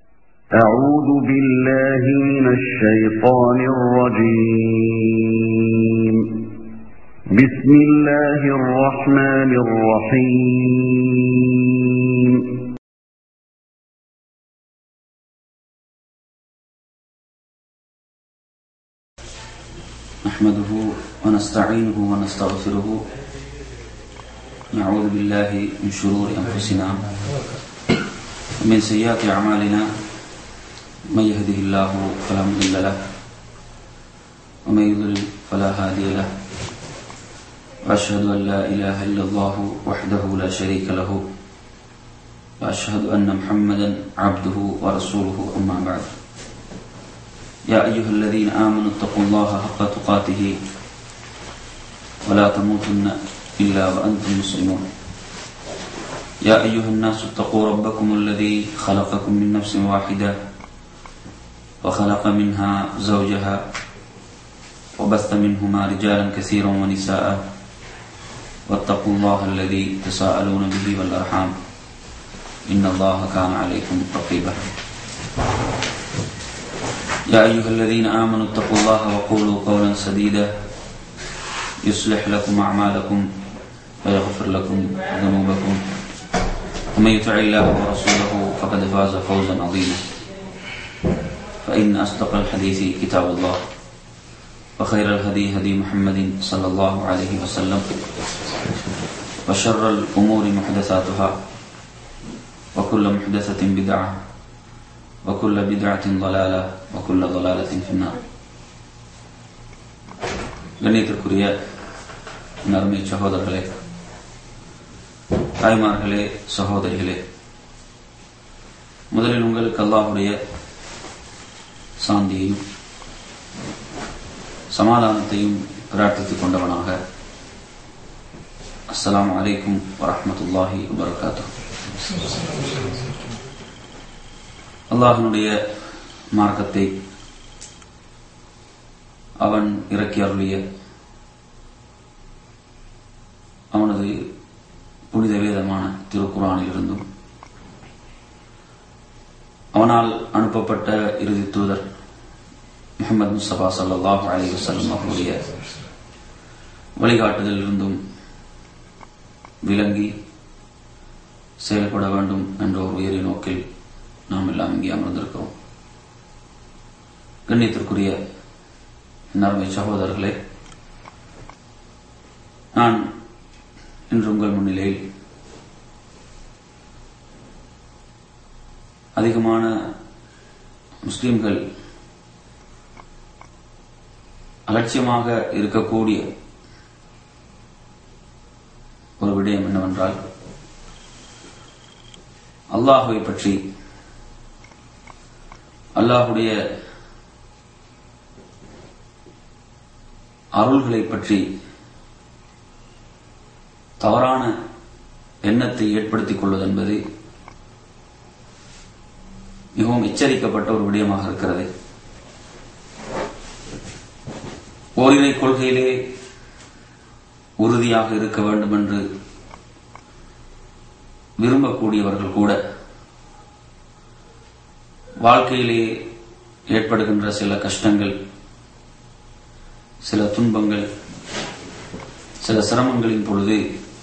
أعوذ بالله من الشيطان الرجيم بسم الله الرحمن الرحيم نحمده ونستعينه ونستغفره نعوذ بالله من شرور أنفسنا ومن سيئات أعمالنا من يهده الله فلا مضل له ومن يضلل فلا هادي له وأشهد أن لا إله إلا الله وحده لا شريك له وأشهد أن محمدا عبده ورسوله أما بعد يا أيها الذين آمنوا اتقوا الله حق تقاته ولا تموتن إلا وأنتم مسلمون يا أيها الناس اتقوا ربكم الذي خلقكم من نفس واحدة وخلق منها زوجها وبث منهما رجالا كثيرا ونساء واتقوا الله الذي تساءلون به والأرحام إن الله كان عليكم رقيبا يا أيها الذين آمنوا اتقوا الله وقولوا قولا سديدا يصلح لكم أعمالكم ويغفر لكم ذنوبكم ومن يطع الله ورسوله فقد فاز فوزا عظيما فإن أصدق الحديث كتاب الله وخير الهدي هدي محمد صلى الله عليه وسلم وشر الأمور محدثاتها وكل محدثة بدعة وكل بدعة ضلالة وكل ضلالة في النار கண்ணியத்திற்குரிய நறுமை சகோதரர்களே தாய்மார்களே சகோதரிகளே முதலில் உங்களுக்கு அல்லாஹுடைய சாந்தியையும் சமாதானத்தையும் பிரார்த்தித்துக் கொண்டவனாக அஸ்ஸலாமு அலைக்கும் வரஹமத்துல்லாஹி வபரகாத்து அல்லாஹனுடைய மார்க்கத்தை அவன் இறக்கி அருளிய அவனது புனித வேதமான திருக்குறானில் இருந்தும் அவனால் அனுப்பப்பட்ட இறுதி தூதர் முகமது முஸ்தபா சல்லாஹூ அலி வசல்லம் அவர்களுடைய வழிகாட்டுதல் இருந்தும் விளங்கி செயல்பட வேண்டும் என்ற ஒரு உயரிய நோக்கில் நாம் எல்லாம் இங்கே அமர்ந்திருக்கிறோம் கண்ணியத்திற்குரிய நறுமை சகோதரர்களே நான் இன்று உங்கள் முன்னிலையில் அதிகமான முஸ்லிம்கள் அலட்சியமாக இருக்கக்கூடிய ஒரு விடயம் என்னவென்றால் அல்லாஹுவை பற்றி அல்லாஹுடைய அருள்களை பற்றி தவறான எண்ணத்தை ஏற்படுத்திக் கொள்வது என்பது மிகவும் எச்சரிக்கப்பட்ட ஒரு விடயமாக இருக்கிறது ஓரிரை கொள்கையிலே உறுதியாக இருக்க வேண்டும் என்று விரும்பக்கூடியவர்கள் கூட வாழ்க்கையிலே ஏற்படுகின்ற சில கஷ்டங்கள் சில துன்பங்கள் சில சிரமங்களின் பொழுது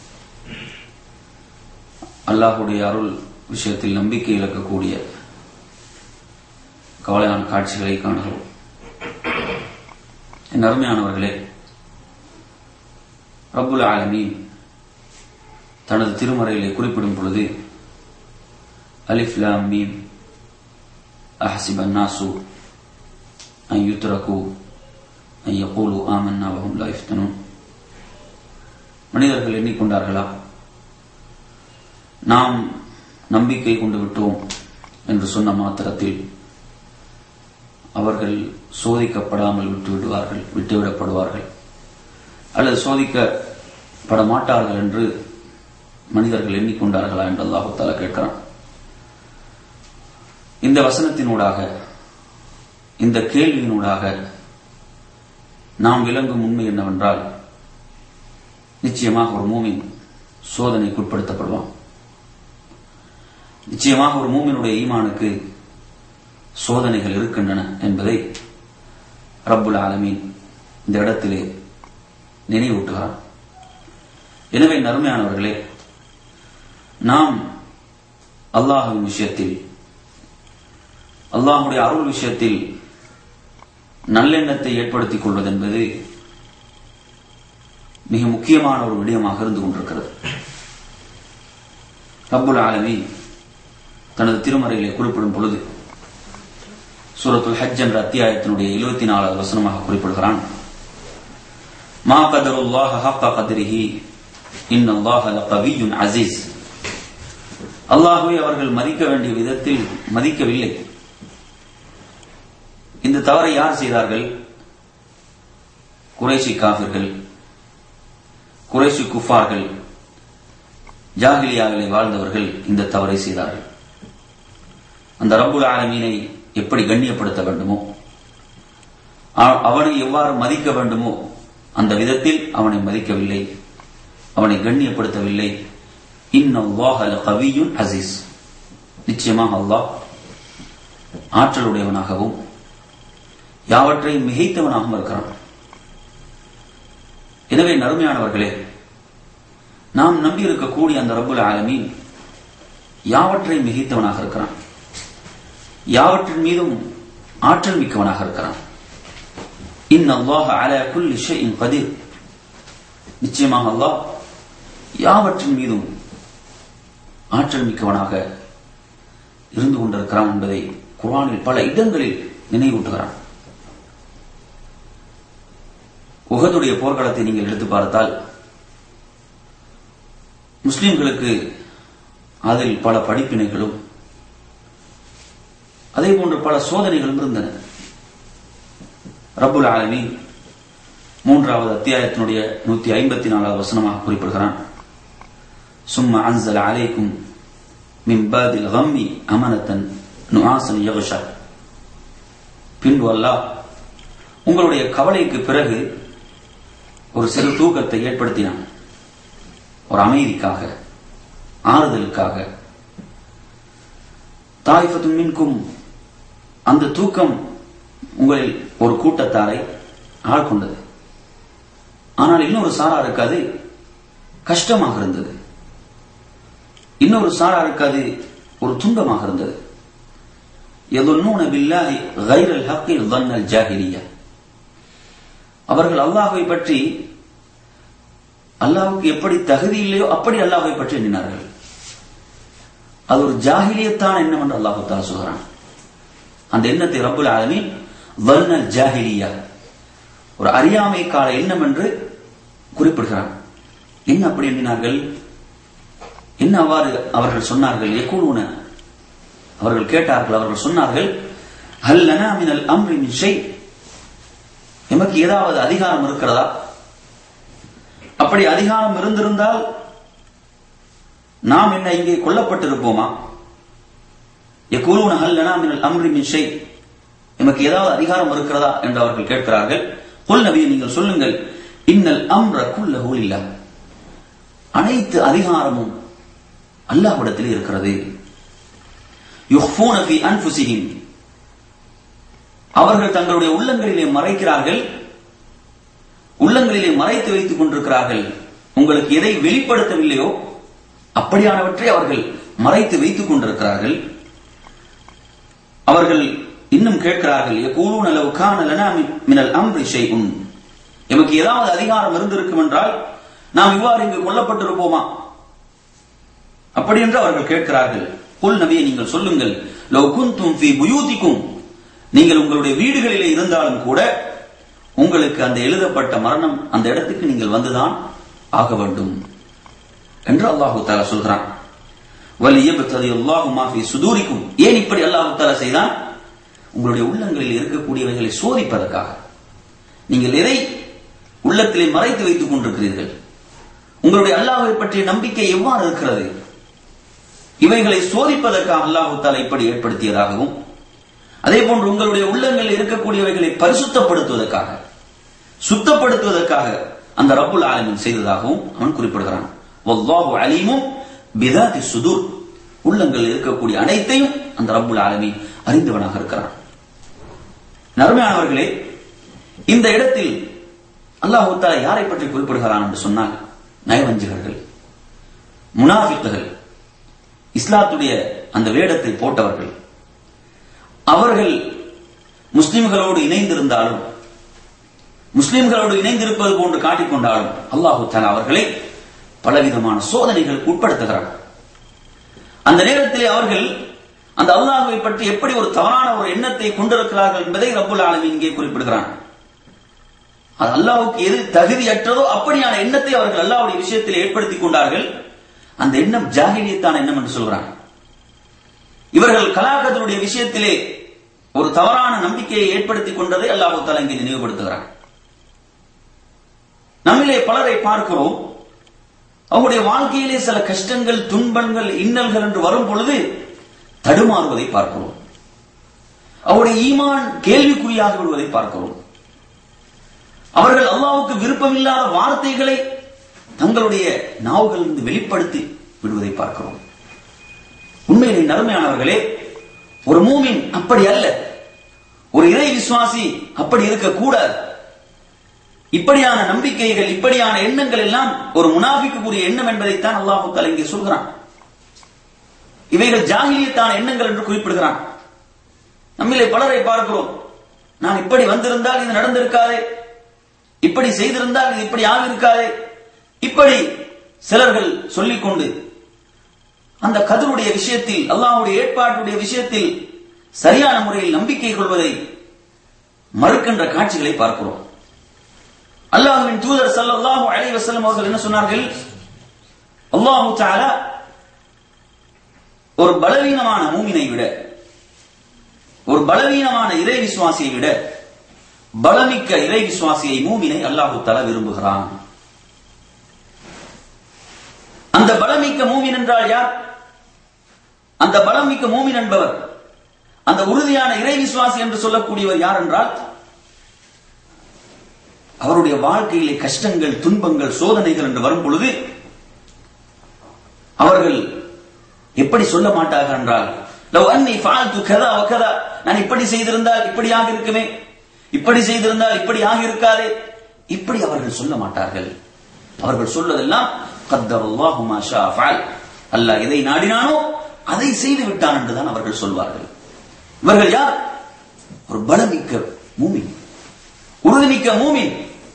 அல்லாஹுடைய அருள் விஷயத்தில் நம்பிக்கை இழக்கக்கூடிய கவலையான காட்சிகளை காணுகிறோம் என் அருமையானவர்களே ரப்புல் ஆலமீன் தனது திருமறையிலே குறிப்பிடும் பொழுது அலிஃப்லாம் மீம் அஹசிப் அன்னாசு அன் யுத்ரகு அன் யகூலு ஆமன்னா வஹும் லா யுஃப்தனூன் மனிதர்கள் எண்ணிக்கொண்டார்களா நாம் நம்பிக்கை கொண்டு விட்டோம் என்று சொன்ன மாத்திரத்தில் அவர்கள் சோதிக்கப்படாமல் விட்டு விடுவார்கள் விட்டுவிடப்படுவார்கள் அல்லது சோதிக்கப்பட மாட்டார்கள் என்று மனிதர்கள் எண்ணிக்கொண்டார்களா என்று அல்லாஹால கேட்கிறான் இந்த வசனத்தினூடாக இந்த கேள்வியினூடாக நாம் விளங்கும் உண்மை என்னவென்றால் நிச்சயமாக ஒரு மூமின் சோதனைக்கு உட்படுத்தப்படுவான் நிச்சயமாக ஒரு மூமினுடைய ஈமானுக்கு சோதனைகள் இருக்கின்றன என்பதை ரப்புல் ஆலமீன் இந்த இடத்திலே நினைவூட்டுகிறார் எனவே நறுமையானவர்களே நாம் அல்லாஹுவின் விஷயத்தில் அல்லாஹுடைய அருள் விஷயத்தில் நல்லெண்ணத்தை ஏற்படுத்திக் கொள்வது என்பது மிக முக்கியமான ஒரு விடயமாக இருந்து கொண்டிருக்கிறது ரப்புல் ஆலமி தனது திருமறையிலே குறிப்பிடும் பொழுது சூரத்துல் ஹஜ் என்ற அத்தியாயத்தினுடைய இருபத்தி நாலாவது வசனமாக குறிப்பிடுகிறான் மா கதருல்லாஹ ஹக்க கதிரிஹி இன்னல்லாஹ லகவியுன் அசீஸ் அல்லாஹுவை அவர்கள் மதிக்க வேண்டிய விதத்தில் மதிக்கவில்லை இந்த தவறை யார் செய்தார்கள் குறைசி காபிர்கள் குறைசி குஃபார்கள் ஜாகிலியாவிலே வாழ்ந்தவர்கள் இந்த தவறை செய்தார்கள் அந்த ரப்புல் ஆலமீனை எப்படி கண்ணியப்படுத்த வேண்டுமோ அவனை எவ்வாறு மதிக்க வேண்டுமோ அந்த விதத்தில் அவனை மதிக்கவில்லை அவனை கண்ணியப்படுத்தவில்லை கவியுன் அசீஸ் நிச்சயமாக அல்லாஹ் ஆற்றலுடையவனாகவும் யாவற்றையும் மிகைத்தவனாகவும் இருக்கிறான் எனவே நறுமையானவர்களே நாம் நம்பி இருக்கக்கூடிய அந்த ரப்புல் ஆலமீன் யாவற்றையும் மிகைத்தவனாக இருக்கிறான் யாவற்றின் மீதும் ஆற்றல் மிக்கவனாக இருக்கிறான் இன் அல்லாஹ் அல குல்லி ஷைஇன் கதீர் நிச்சயமாக அல்லாஹ் யாவற்றின் மீதும் ஆற்றல் மிக்கவனாக இருந்து கொண்டிருக்கிறான் என்பதை குரானில் பல இடங்களில் நினைவூட்டுகிறான் உகதுடைய போர்க்களத்தை நீங்கள் எடுத்து பார்த்தால் முஸ்லிம்களுக்கு அதில் பல படிப்பினைகளும் அதே போன்று பல சோதனைகளும் இருந்தன ரப்புல் ஆலமி மூன்றாவது அத்தியாயத்தினுடைய நூத்தி ஐம்பத்தி நாலாவது வசனமாக குறிப்பிடுகிறான் சும்மா அன்சல் அலைக்கும் மிம்பாதில் கம்மி அமனத்தன் நுஆசன் யகுஷா பின்பு அல்லாஹ் உங்களுடைய கவலைக்கு பிறகு ஒரு சிறு தூக்கத்தை ஏற்படுத்தினான் ஒரு அமைதிக்காக ஆறுதலுக்காக தாய்ஃபத்து மின்கும் அந்த தூக்கம் உங்களில் ஒரு கூட்டத்தாரை ஆட்கொண்டது ஆனால் இன்னொரு சாராருக்கு அது கஷ்டமாக இருந்தது இன்னொரு சாராருக்கு அது ஒரு துன்பமாக இருந்தது يظنون بالله غير الحق ظن الجاهليه அவர்கள் அல்லாஹை பற்றி அல்லாஹுக்கு எப்படி தகுதி இல்லையோ அப்படி அல்லாஹை பற்றி எண்ணினார்கள் அது ஒரு ஜாகிலியத்தான் எண்ணம் என்று அல்லாஹு தாலா சொல்கிறான் அந்த எண்ணத்தை ரப்புல் ஆலமீன் வல்னல் ஜாஹிலியா ஒரு அறியாமை கால எண்ணம் என்று குறிப்பிடுகிறான் என்ன அப்படி எண்ணினார்கள் என்ன அவ்வாறு அவர்கள் சொன்னார்கள் எக்கூடுன அவர்கள் கேட்டார்கள் அவர்கள் சொன்னார்கள் ஹல்லனா மினல் அம்ரி மின் ஷை எமக்கு ஏதாவது அதிகாரம் இருக்கிறதா அப்படி அதிகாரம் இருந்திருந்தால் நாம் என்ன இங்கே கொல்லப்பட்டிருப்போமா எக்கூறுவன ஹல்லனா மினல் அம்ரி மின் ஷை எமக்கு ஏதாவது அதிகாரம் இருக்கிறதா என்று அவர்கள் கேட்கிறார்கள் குல் நபியை நீங்கள் சொல்லுங்கள் இன்னல் அம்ர குல்ல இல்லா அனைத்து அதிகாரமும் அல்லாஹ்விடத்தில் இருக்கிறது யுஹ்ஃபூன ஃபி அன்ஃபுஸிஹிம் அவர்கள் தங்களுடைய உள்ளங்களிலே மறைக்கிறார்கள் உள்ளங்களிலே மறைத்து வைத்துக் கொண்டிருக்கிறார்கள் உங்களுக்கு எதை வெளிப்படுத்தவில்லையோ அப்படியானவற்றை அவர்கள் மறைத்து வைத்துக் கொண்டிருக்கிறார்கள் அவர்கள் இன்னும் கேட்கிறார்கள் யகூலூன லவ் கான லனா மினல் அம்ரி ஷைஉன் எமக்கு ஏதாவது அதிகாரம் இருந்திருக்கும் என்றால் நாம் இவ்வாறு இங்கு கொல்லப்பட்டிருப்போமா அப்படி என்று அவர்கள் கேட்கிறார்கள் குல் நபியை நீங்கள் சொல்லுங்கள் லவ் குந்தும் ஃபி புயூதிக்கும் நீங்கள் உங்களுடைய வீடுகளிலே இருந்தாலும் கூட உங்களுக்கு அந்த எழுதப்பட்ட மரணம் அந்த இடத்துக்கு நீங்கள் வந்துதான் ஆக வேண்டும் என்று அல்லாஹு தாலா சொல்கிறான் வலியபத்தது அல்லாஹு மாஃபி சுதூரிக்கும் ஏன் இப்படி அல்லாஹு தாலா செய்தான் உங்களுடைய உள்ளங்களில் இருக்கக்கூடியவைகளை சோதிப்பதற்காக நீங்கள் எதை உள்ளத்திலே மறைத்து வைத்துக் கொண்டிருக்கிறீர்கள் உங்களுடைய அல்லாஹை பற்றிய நம்பிக்கை எவ்வாறு இருக்கிறது இவைகளை சோதிப்பதற்காக அல்லாஹு தாலா இப்படி ஏற்படுத்தியதாகவும் அதே போன்று உங்களுடைய உள்ளங்களில் இருக்கக்கூடியவைகளை பரிசுத்தப்படுத்துவதற்காக சுத்தப்படுத்துவதற்காக அந்த ரப்புல் ஆலமின் செய்ததாகவும் அவன் குறிப்பிடுகிறான் வல்லாஹு அலீமும் பிதாதி சுதூர் உள்ளங்கள் இருக்கக்கூடிய அனைத்தையும் அந்த ரப்புல் ஆலமி அறிந்தவனாக இருக்கிறான் நறுமையானவர்களே இந்த இடத்தில் அல்லாஹு தாலா யாரை பற்றி குறிப்பிடுகிறான் என்று சொன்னால் நயவஞ்சகர்கள் முனாஃபிக்குகள் இஸ்லாத்துடைய அந்த வேடத்தை போட்டவர்கள் அவர்கள் முஸ்லிம்களோடு இணைந்திருந்தாலும் முஸ்லிம்களோடு இணைந்திருப்பது போன்று காட்டிக்கொண்டாலும் அல்லாஹு தாலா அவர்களை பலவிதமான சோதனைகள் உட்படுத்துகிறார் அந்த நேரத்திலே அவர்கள் அந்த அல்லாஹுவை பற்றி எப்படி ஒரு தவறான ஒரு எண்ணத்தை கொண்டிருக்கிறார்கள் என்பதை ரப்புல் ஆலமீன் இங்கே குறிப்பிடுகிறான் அது அல்லாஹ்வுக்கு எது தகுதியற்றதோ அப்படியான எண்ணத்தை அவர்கள் அல்லாஹ்வுடைய விஷயத்தில் ஏற்படுத்திக் கொண்டார்கள் அந்த எண்ணம் ஜாகிலியத்தான எண்ணம் என்று சொல்கிறான் இவர்கள் கலாகதனுடைய விஷயத்திலே ஒரு தவறான நம்பிக்கையை ஏற்படுத்திக் கொண்டதை அல்லாஹு தாலா இங்கே நினைவுபடுத்துகிறான் நம்மிலே பலரை பார்க்கிறோம் அவருடைய வாழ்க்கையிலே சில கஷ்டங்கள் துன்பங்கள் இன்னல்கள் என்று வரும் பொழுது தடுமாறுவதை பார்க்கிறோம் அவருடைய ஈமான் கேள்விக்குறியாக விடுவதை பார்க்கிறோம் அவர்கள் அல்லாவுக்கு விருப்பமில்லாத வார்த்தைகளை தங்களுடைய நாவுகளிலிருந்து வெளிப்படுத்தி விடுவதை பார்க்கிறோம் உண்மையிலே நறுமையானவர்களே ஒரு மூமின் அப்படி அல்ல ஒரு இறை விசுவாசி அப்படி இருக்கக்கூடாது இப்படியான நம்பிக்கைகள் இப்படியான எண்ணங்கள் எல்லாம் ஒரு முனாஃபிக்குரிய எண்ணம் என்பதைத்தான் அல்லாஹு தாலா இங்கே சொல்கிறான் இவைகள் ஜாகிலியத்தான எண்ணங்கள் என்று குறிப்பிடுகிறான் நம்மிலே பலரை பார்க்கிறோம் நான் இப்படி வந்திருந்தால் இது நடந்திருக்காதே இப்படி செய்திருந்தால் இது இப்படி ஆகியிருக்காதே இப்படி சிலர்கள் சொல்லிக்கொண்டு அந்த கதருடைய விஷயத்தில் அல்லாஹ்வுடைய ஏற்பாட்டுடைய விஷயத்தில் சரியான முறையில் நம்பிக்கை கொள்வதை மறுக்கின்ற காட்சிகளை பார்க்கிறோம் அல்லாஹ்வின் தூதர் ஸல்லல்லாஹு அலைஹி வஸல்லம் அவர்கள் என்ன சொன்னார்கள் அல்லாஹ் தஆலா ஒரு பலவீனமான மூமினை விட ஒரு பலவீனமான இறை விசுவாசியை விட பலமிக்க இறை விசுவாசியை மூமினை அல்லாஹு தஆலா விரும்புகிறான் அந்த பலமிக்க மூமின் என்றால் யார் அந்த பலமிக்க மூமின் என்பவர் அந்த உறுதியான இறை விசுவாசி என்று சொல்லக்கூடியவர் யார் என்றால் அவருடைய வாழ்க்கையிலே கஷ்டங்கள் துன்பங்கள் சோதனைகள் என்று வரும் பொழுது அவர்கள் எப்படி சொல்ல மாட்டார்கள் என்றால் லவ் அன்னி ஃபால்து கதா வகதா நான் இப்படி செய்திருந்தால் இப்படியாக இருக்குமே இப்படி செய்திருந்தால் இப்படி ஆகியிருக்காதே இப்படி அவர்கள் சொல்ல மாட்டார்கள் அவர்கள் சொல்வதெல்லாம் கத்தர் அல்லாஹு மா ஷா ஃபஅல் அல்லாஹ் எதை நாடினானோ அதை செய்து விட்டான் என்றுதான் அவர்கள் சொல்வார்கள் இவர்கள் யார் ஒரு பலமிக்க மூமின் உறுதிமிக்க மூமின்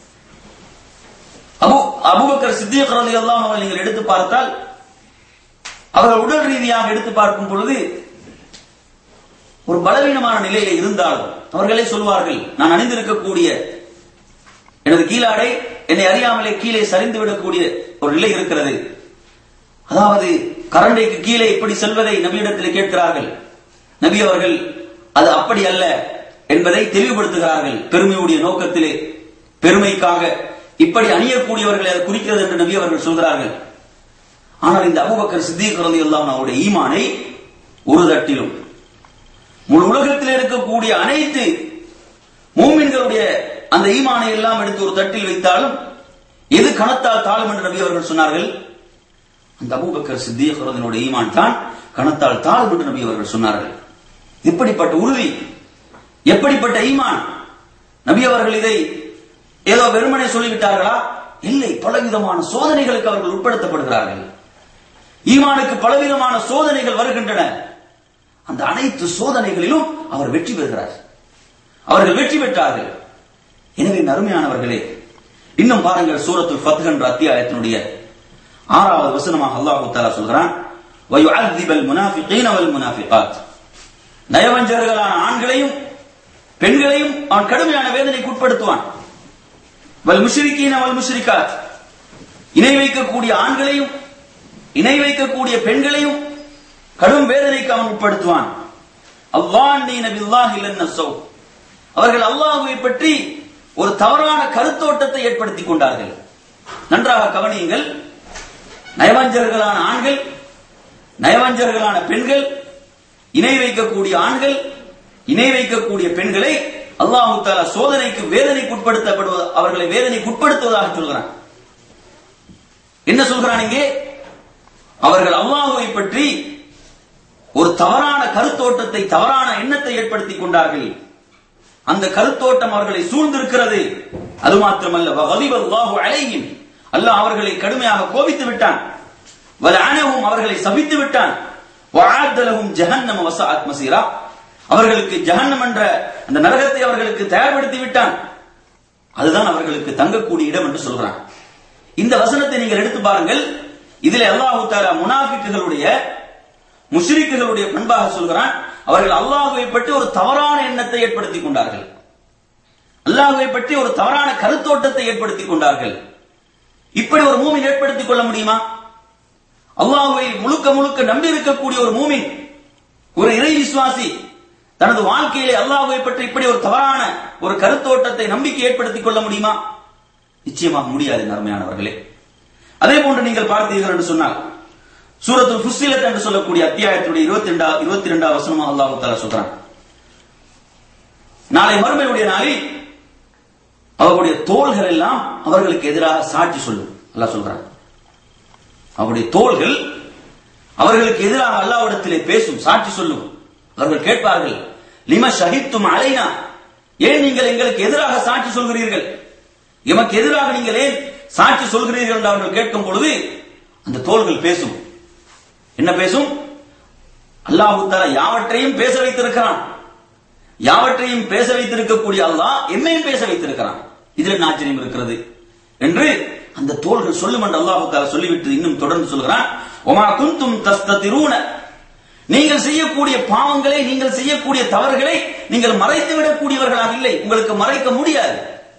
அபு அபுபக்கர் சித்திக் ரலியல்லாஹு அன்ஹு நீங்கள் எடுத்து பார்த்தால் அவர்கள் உடல் ரீதியாக எடுத்து பார்க்கும் பொழுது ஒரு பலவீனமான நிலையில இருந்தாலும் அவர்களே சொல்வார்கள் நான் அணிந்திருக்கக்கூடிய எனது கீழாடை என்னை அறியாமலே கீழே சரிந்து விடக்கூடிய ஒரு நிலை இருக்கிறது அதாவது கரண்டைக்கு கீழே இப்படி செல்வதை நபியிடத்தில் கேட்கிறார்கள் நபி அவர்கள் அது அப்படி அல்ல என்பதை தெளிவுபடுத்துகிறார்கள் பெருமையுடைய நோக்கத்திலே பெருமைக்காக இப்படி அணியக்கூடியவர்களை அது குறிக்கிறது என்று நபி அவர்கள் சொல்கிறார்கள் ஆனால் இந்த அபுபக்கர் சித்திக் ரலியல்லாஹு அவருடைய ஈமானை ஒரு தட்டிலும் முழு உலகத்தில் இருக்கக்கூடிய அனைத்து மூமின்களுடைய அந்த ஈமானை எல்லாம் எடுத்து ஒரு தட்டில் வைத்தாலும் எது கணத்தால் தாழும் என்று நபி அவர்கள் சொன்னார்கள் அந்த அபூபக்கர் சித்திக் ரலியல்லாஹு ஈமான் தான் கணத்தால் தாழும் என்று நபி அவர்கள் சொன்னார்கள் எப்படிப்பட்ட உறுதி எப்படிப்பட்ட ஈமான் நபி அவர்கள் இதை ஏதோ வெறுமனே சொல்லிவிட்டார்களா இல்லை பலவிதமான சோதனைகளுக்கு அவர்கள் உட்படுத்தப்படுகிறார்கள் ஈமானுக்கு பலவிதமான சோதனைகள் வருகின்றன அந்த அனைத்து சோதனைகளிலும் அவர் வெற்றி பெறுகிறார் அவர்கள் வெற்றி பெற்றார்கள் எனவே நறுமையானவர்களே இன்னும் பாருங்கள் சூரத்துல் ஃபத்ஹ் என்ற அத்தியாயத்தினுடைய ஆறாவது வசனமாக அல்லாஹு தஆலா சொல்கிறான் வயுஅذிபல் முனாஃபிகீன வல் முனாஃபிகாத் நயவஞ்சகர்களான ஆண்களையும் பெண்களையும் அவன் கடுமையான வேதனைக்கு உட்படுத்துவான் வல் முஷ்ரிகீன வல் முஷ்ரிகாத் இணை வைக்கக்கூடிய ஆண்களையும் இணை வைக்கக்கூடிய பெண்களையும் கடும் வேதனைக்கு அவன் உட்படுத்துவான் அல்லாஹ்னீன பில்லாஹி லன்னஸௌ அவர்கள் அல்லாஹ்வை பற்றி ஒரு தவறான கருத்தோட்டத்தை ஏற்படுத்திக் கொண்டார்கள் நன்றாக கவனியுங்கள் நயவஞ்சர்களான ஆண்கள் நயவஞ்சர்களான பெண்கள் இணை வைக்கக்கூடிய ஆண்கள் இணை வைக்கக்கூடிய பெண்களை அல்லாஹு தாலா சோதனைக்கு வேதனைக்கு உட்படுத்தப்படுவது அவர்களை வேதனைக்கு உட்படுத்துவதாக சொல்கிறான் என்ன சொல்கிறான் இங்கே அவர்கள் அல்லாஹுவை பற்றி ஒரு தவறான கருத்தோட்டத்தை தவறான எண்ணத்தை ஏற்படுத்திக் கொண்டார்கள் அந்த கருத்தோட்டம் அவர்களை சூழ்ந்திருக்கிறது அது மாத்திரமல்ல வதிவல்லாஹு அலைஹிம் அல்லாஹ் அவர்களை கடுமையாக கோபித்து விட்டான் வலஅனஹும் அவர்களை சபித்து விட்டான் வஅத்தலஹும் ஜஹன்னம வஸஅத் மஸீரா அவர்களுக்கு ஜஹன்னம் என்ற அந்த நரகத்தை அவர்களுக்கு தயார்படுத்தி விட்டான் அதுதான் அவர்களுக்கு தங்கக்கூடிய இடம் என்று சொல்றான் இந்த வசனத்தை நீங்கள் எடுத்து பாருங்கள் இதில் அல்லாஹு தாலா முனாஃபிக்குகளுடைய முஷ்ரிக்குகளுடைய பண்பாக சொல்கிறான் அவர்கள் அல்லாஹுவை பற்றி ஒரு தவறான எண்ணத்தை ஏற்படுத்திக் கொண்டார்கள் அல்லாஹுவை பற்றி ஒரு தவறான கருத்தோட்டத்தை ஏற்படுத்திக் கொண்டார்கள் இப்படி ஒரு மூமின் ஏற்படுத்திக் கொள்ள முடியுமா அல்லாஹுவை முழுக்க முழுக்க நம்பி இருக்கக்கூடிய ஒரு மூமின் ஒரு இறை விசுவாசி தனது வாழ்க்கையிலே அல்லாஹுவை பற்றி இப்படி ஒரு தவறான ஒரு கருத்தோட்டத்தை நம்பிக்கை ஏற்படுத்திக் கொள்ள முடியுமா நிச்சயமாக முடியாது நன்மையானவர்களே அதே போன்று நீங்கள் பார்த்தீர்கள் என்று சொன்னால் சூரத்துல் ஃபுஸ்ஸிலத் என்று சொல்லக்கூடிய அத்தியாயத்துடைய இருபத்தி ரெண்டா இருபத்தி ரெண்டாவது வசனமாக அல்லாஹு தாலா சொல்றான் நாளை மறுமையுடைய நாளில் அவர்களுடைய தோள்கள் எல்லாம் அவர்களுக்கு எதிராக சாட்சி சொல்லும் அல்லாஹ் சொல்றான் அவருடைய தோள்கள் அவர்களுக்கு எதிராக அல்லாவிடத்திலே பேசும் சாட்சி சொல்லும் அவர்கள் கேட்பார்கள் லிம ஷஹித்தும் அலைனா ஏன் நீங்கள் எங்களுக்கு எதிராக சாட்சி சொல்கிறீர்கள் எமக்கு எதிராக நீங்கள் ஏன் சாட்சி சொல்கிறீர்கள் என்று அவர்கள் கேட்கும் பொழுது அந்த தோள்கள் பேசும் என்ன பேசும் அல்லாஹு தாலா யாவற்றையும் பேச வைத்திருக்கிறான் யாவற்றையும் பேச வைத்திருக்கக்கூடிய அல்லாஹ் என்னையும் பேச வைத்திருக்கிறான் இதில் ஆச்சரியம் இருக்கிறது என்று அந்த தோள்கள் சொல்லும் என்று அல்லாஹு தாலா சொல்லிவிட்டு இன்னும் தொடர்ந்து சொல்கிறான் ஒமா குந்தும் தஸ்ததிரூன நீங்கள் செய்யக்கூடிய பாவங்களை நீங்கள் செய்யக்கூடிய தவறுகளை நீங்கள் மறைத்து விடக்கூடியவர்களாக இல்லை உங்களுக்கு மறைக்க முடியாது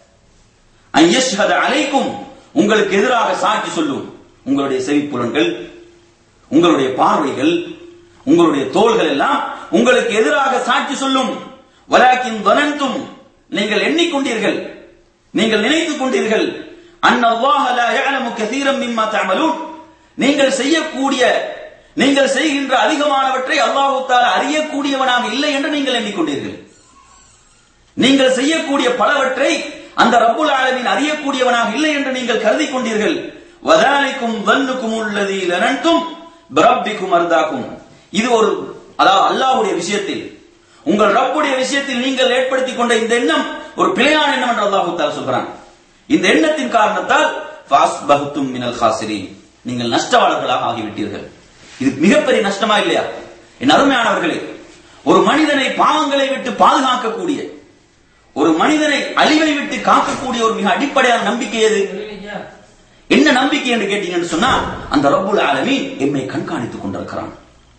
ஐயஷ்ஹத அலைக்கும் உங்களுக்கு எதிராக சாட்சி சொல்லும் உங்களுடைய செவிப்புலன்கள் உங்களுடைய பார்வைகள் உங்களுடைய தோள்கள் எல்லாம் உங்களுக்கு எதிராக சாட்சி சொல்லும் வலாக்கின் வனந்தும் நீங்கள் எண்ணிக்கொண்டீர்கள் நீங்கள் நினைத்துக் கொண்டீர்கள் அன்னல்லாஹ லா யஅலமு கஸீரம் மிம்மா தஅமலூன் நீங்கள் செய்யக்கூடிய நீங்கள் செய்கின்ற அதிகமானவற்றை அல்லாஹு தாலா அறியக்கூடியவனாக இல்லை என்று நீங்கள் எண்ணிக்கொண்டீர்கள் நீங்கள் செய்யக்கூடிய பலவற்றை அந்த ரப்புல் ஆலமீன் அறியக்கூடியவனாக இல்லை என்று நீங்கள் கருதி கொண்டீர்கள் வதாலிக்கும் வன்னுக்கும் உள்ளதி லனன்தும் பிரப்பிக்கும் அர்தாக்கும் இது ஒரு அதாவது அல்லாஹ்வுடைய விஷயத்தில் உங்கள் ரப்புடைய விஷயத்தில் நீங்கள் ஏற்படுத்திக் கொண்ட இந்த எண்ணம் ஒரு பிழையான எண்ணம் என்று அல்லாஹு தாலா சொல்கிறான் இந்த எண்ணத்தின் காரணத்தால் ஃபாஸ்பஹுத்தும் மினல் காசிரின் நீங்கள் நஷ்டவாளர்களாக ஆகிவிட்டீர்கள் இது மிகப்பெரிய நஷ்டமா இல்லையா என் அருமையானவர்களே ஒரு மனிதனை பாவங்களை விட்டு பாதுகாக்கக்கூடிய ஒரு மனிதனை அழிவை விட்டு காக்கக்கூடிய ஒரு மிக அடிப்படையான நம்பிக்கை எது என்ன நம்பிக்கை என்று கேட்டீங்கன்னு சொன்னா அந்த ரப்புல் ஆலமீன் எம்மை கண்காணித்துக் கொண்டிருக்கிறான்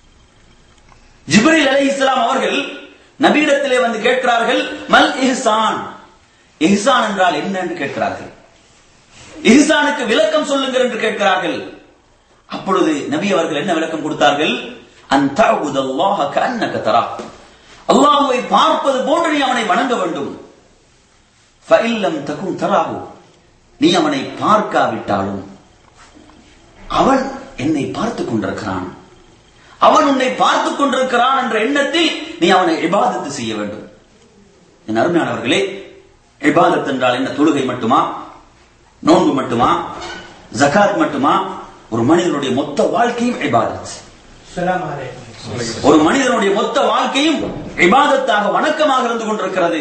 ஜிப்ரீல் அலை இஸ்லாம் அவர்கள் நபியிடத்திலே வந்து கேட்கிறார்கள் மல் இஹ்சான் இஹ்சான் என்றால் என்ன என்று கேட்கிறார்கள் இஹ்சானுக்கு விளக்கம் சொல்லுங்கள் என்று கேட்கிறார்கள் அப்பொழுது நபி அவர்கள் என்ன விளக்கம் கொடுத்தார்கள் அந்த அல்லாஹ கண்ணக தரா அல்லாஹுவை பார்ப்பது போன்று நீ அவனை வணங்க வேண்டும் ஃபஇல்லம் தகும் தராஹு நீ அவனை பார்க்காவிட்டாலும் அவன் என்னை பார்த்துக் கொண்டிருக்கிறான் அவன் உன்னை பார்த்துக் கொண்டிருக்கிறான் என்ற எண்ணத்தில் நீ அவனை இபாதத்து செய்ய வேண்டும் என் அருமையானவர்களே இபாதத் என்றால் என்ன தொழுகை மட்டுமா நோன்பு மட்டுமா ஜகாத் மட்டுமா ஒரு மனிதனுடைய மொத்த வாழ்க்கையும் இபாதத் ஒரு மனிதனுடைய மொத்த வாழ்க்கையும் இபாதத்தாக வணக்கமாக இருந்து கொண்டிருக்கிறது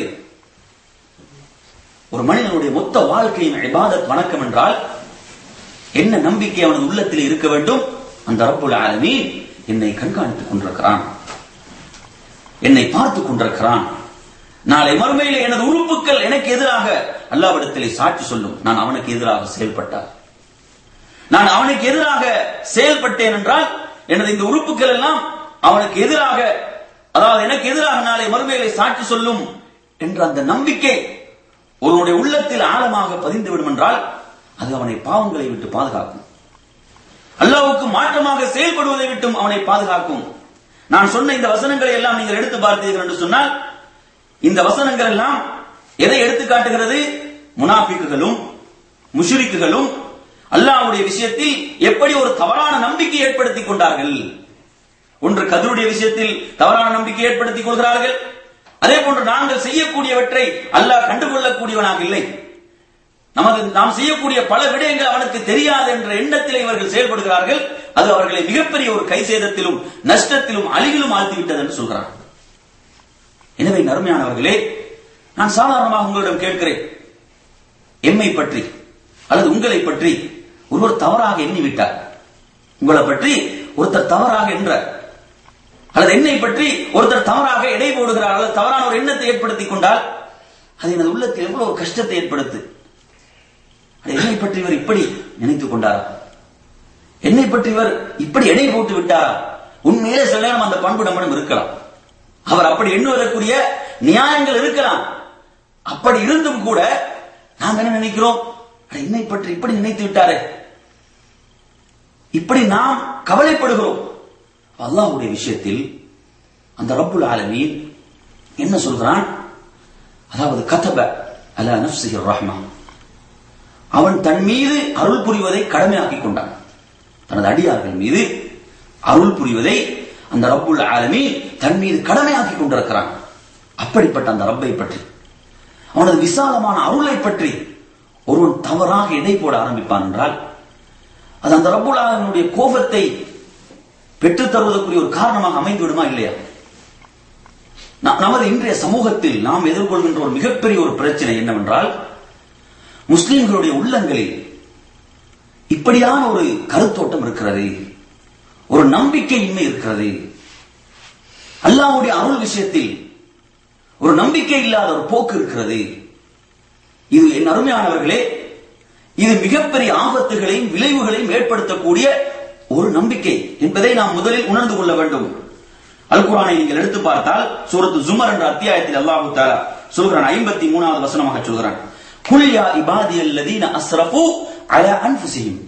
ஒரு மனிதனுடைய மொத்த வாழ்க்கையும் இபாதத் வணக்கம் என்றால் என்ன நம்பிக்கை அவனது உள்ளத்தில் இருக்க வேண்டும் அந்த ரப்புல் ஆலமீன் என்னை கண்காணித்துக் கொண்டிருக்கிறான் என்னை பார்த்துக் கொண்டிருக்கிறான் நாளை மறுமையில் எனது உறுப்புகள் எனக்கு எதிராக அல்லாவிடத்திலே சாட்சி சொல்லும் நான் அவனுக்கு எதிராக செயல்பட்டார் நான் அவனுக்கு எதிராக செயல்பட்டேன் என்றால் எனது இந்த உறுப்புகள் எல்லாம் அவனுக்கு எதிராக அதாவது எனக்கு எதிராக நாளை மறுமையிலே சாட்சி சொல்லும் என்ற அந்த நம்பிக்கை ஒருவனுடைய உள்ளத்தில் ஆழமாக பதிந்து விடும் என்றால் அது அவனை பாவங்களை விட்டு பாதுகாக்கும் அல்லாவுக்கு மாற்றமாக செயல்படுவதை விட்டும் அவனை பாதுகாக்கும் நான் சொன்ன இந்த வசனங்களை எல்லாம் நீங்கள் எடுத்து பார்த்தீர்கள் என்று சொன்னால் இந்த வசனங்கள் எல்லாம் எதை எடுத்து காட்டுகிறது முனாபிக்குகளும் முஷிரிக்குகளும் அல்லாஹ்வுடைய விஷயத்தில் எப்படி ஒரு தவறான நம்பிக்கை ஏற்படுத்திக் கொண்டார்கள் ஒன்று கதருடைய விஷயத்தில் தவறான நம்பிக்கை ஏற்படுத்திக் கொள்கிறார்கள் அதே போன்று நாங்கள் செய்யக்கூடியவற்றை அல்லாஹ் கண்டுகொள்ளக்கூடியவனாக இல்லை நமது நாம் செய்யக்கூடிய பல விடயங்கள் அவனுக்கு தெரியாது என்ற எண்ணத்தில் இவர்கள் செயல்படுகிறார்கள் அது அவர்களை மிகப்பெரிய ஒரு கை சேதத்திலும் நஷ்டத்திலும் அழிவிலும் ஆழ்த்திவிட்டது என்று சொல்கிறார் எனவே நறுமையானவர்களே நான் சாதாரணமாக உங்களிடம் கேட்கிறேன் எம்மை பற்றி அல்லது உங்களை பற்றி ஒருவர் தவறாக எண்ணிவிட்டார் உங்களை பற்றி ஒருத்தர் தவறாக என்றார் அல்லது என்னை பற்றி ஒருத்தர் தவறாக எடை போடுகிறார் அல்லது தவறான ஒரு எண்ணத்தை ஏற்படுத்திக் கொண்டால் அது எனது உள்ளத்தில் எவ்வளவு ஒரு கஷ்டத்தை ஏற்படுத்து அது என்னை பற்றி இவர் இப்படி நினைத்துக் கொண்டாரா என்னை பற்றி இவர் இப்படி எடை போட்டு விட்டாரா உண்மையிலே சில நேரம் அந்த பண்பு நம்மிடம் இருக்கலாம் அவர் அப்படி எண்ணுவதற்குரிய நியாயங்கள் இருக்கலாம் அப்படி இருந்தும் கூட நாம் என்ன நினைக்கிறோம் அட, என்னை பற்றி இப்படி நினைத்து விட்டாரே இப்படி நாம் கவலைப்படுகிறோம் அல்லாஹ்வுடைய விஷயத்தில் அந்த ரப்புல் ஆலமீன் என்ன சொல்கிறான் அதாவது கதப அல நஃப்ஸிஹி ரஹ்மா அவன் தன் மீது அருள் புரிவதை கடமையாக்கிக் கொண்டான் தனது அடியார்கள் மீது அருள் புரிவதை அந்த ரப்புல் ஆலமீன் தன் மீது கடமையாக்கிக் கொண்டிருக்கிறான் அப்படிப்பட்ட அந்த ரப்பை பற்றி அவனது விசாலமான அருளை பற்றி ஒருவன் தவறாக எடை போட ஆரம்பிப்பான் என்றால் அது அந்த ரப்புல் ஆலமீனுடைய கோபத்தை பெற்றுத் தருவதற்குரிய ஒரு காரணமாக அமைந்து விடுமா இல்லையா ந- நமது இன்றைய சமூகத்தில் நாம் எதிர்கொள்கின்ற ஒரு மிகப்பெரிய ஒரு பிரச்சனை என்னவென்றால் முஸ்லிம்களுடைய உள்ளங்களில் இப்படியான ஒரு கருத்தோட்டம் இருக்கிறது ஒரு நம்பிக்கையின்மை இருக்கிறது அல்லாஹ்வுடைய அருள் விஷயத்தில் ஒரு நம்பிக்கை இல்லாத ஒரு போக்கு இருக்கிறது இது என் அருமையானவர்களே இது மிகப்பெரிய ஆபத்துகளையும் விளைவுகளையும் ஏற்படுத்தக்கூடிய ஒரு நம்பிக்கை என்பதை நாம் முதலில் உணர்ந்து கொள்ள வேண்டும் அல் குர்ஆனை நீங்கள் எடுத்து பார்த்தால் சூரத்து ஜுமர் என்ற அத்தியாயத்தில் அல்லாஹ் தஆலா சொல்கிறான் ஐம்பத்தி மூணாவது வசனமாக சொல்கிறான் குல் யா இபாதியல்லதீன அஸ்ரஃபு அலா அன்ஃபுஸிஹிம்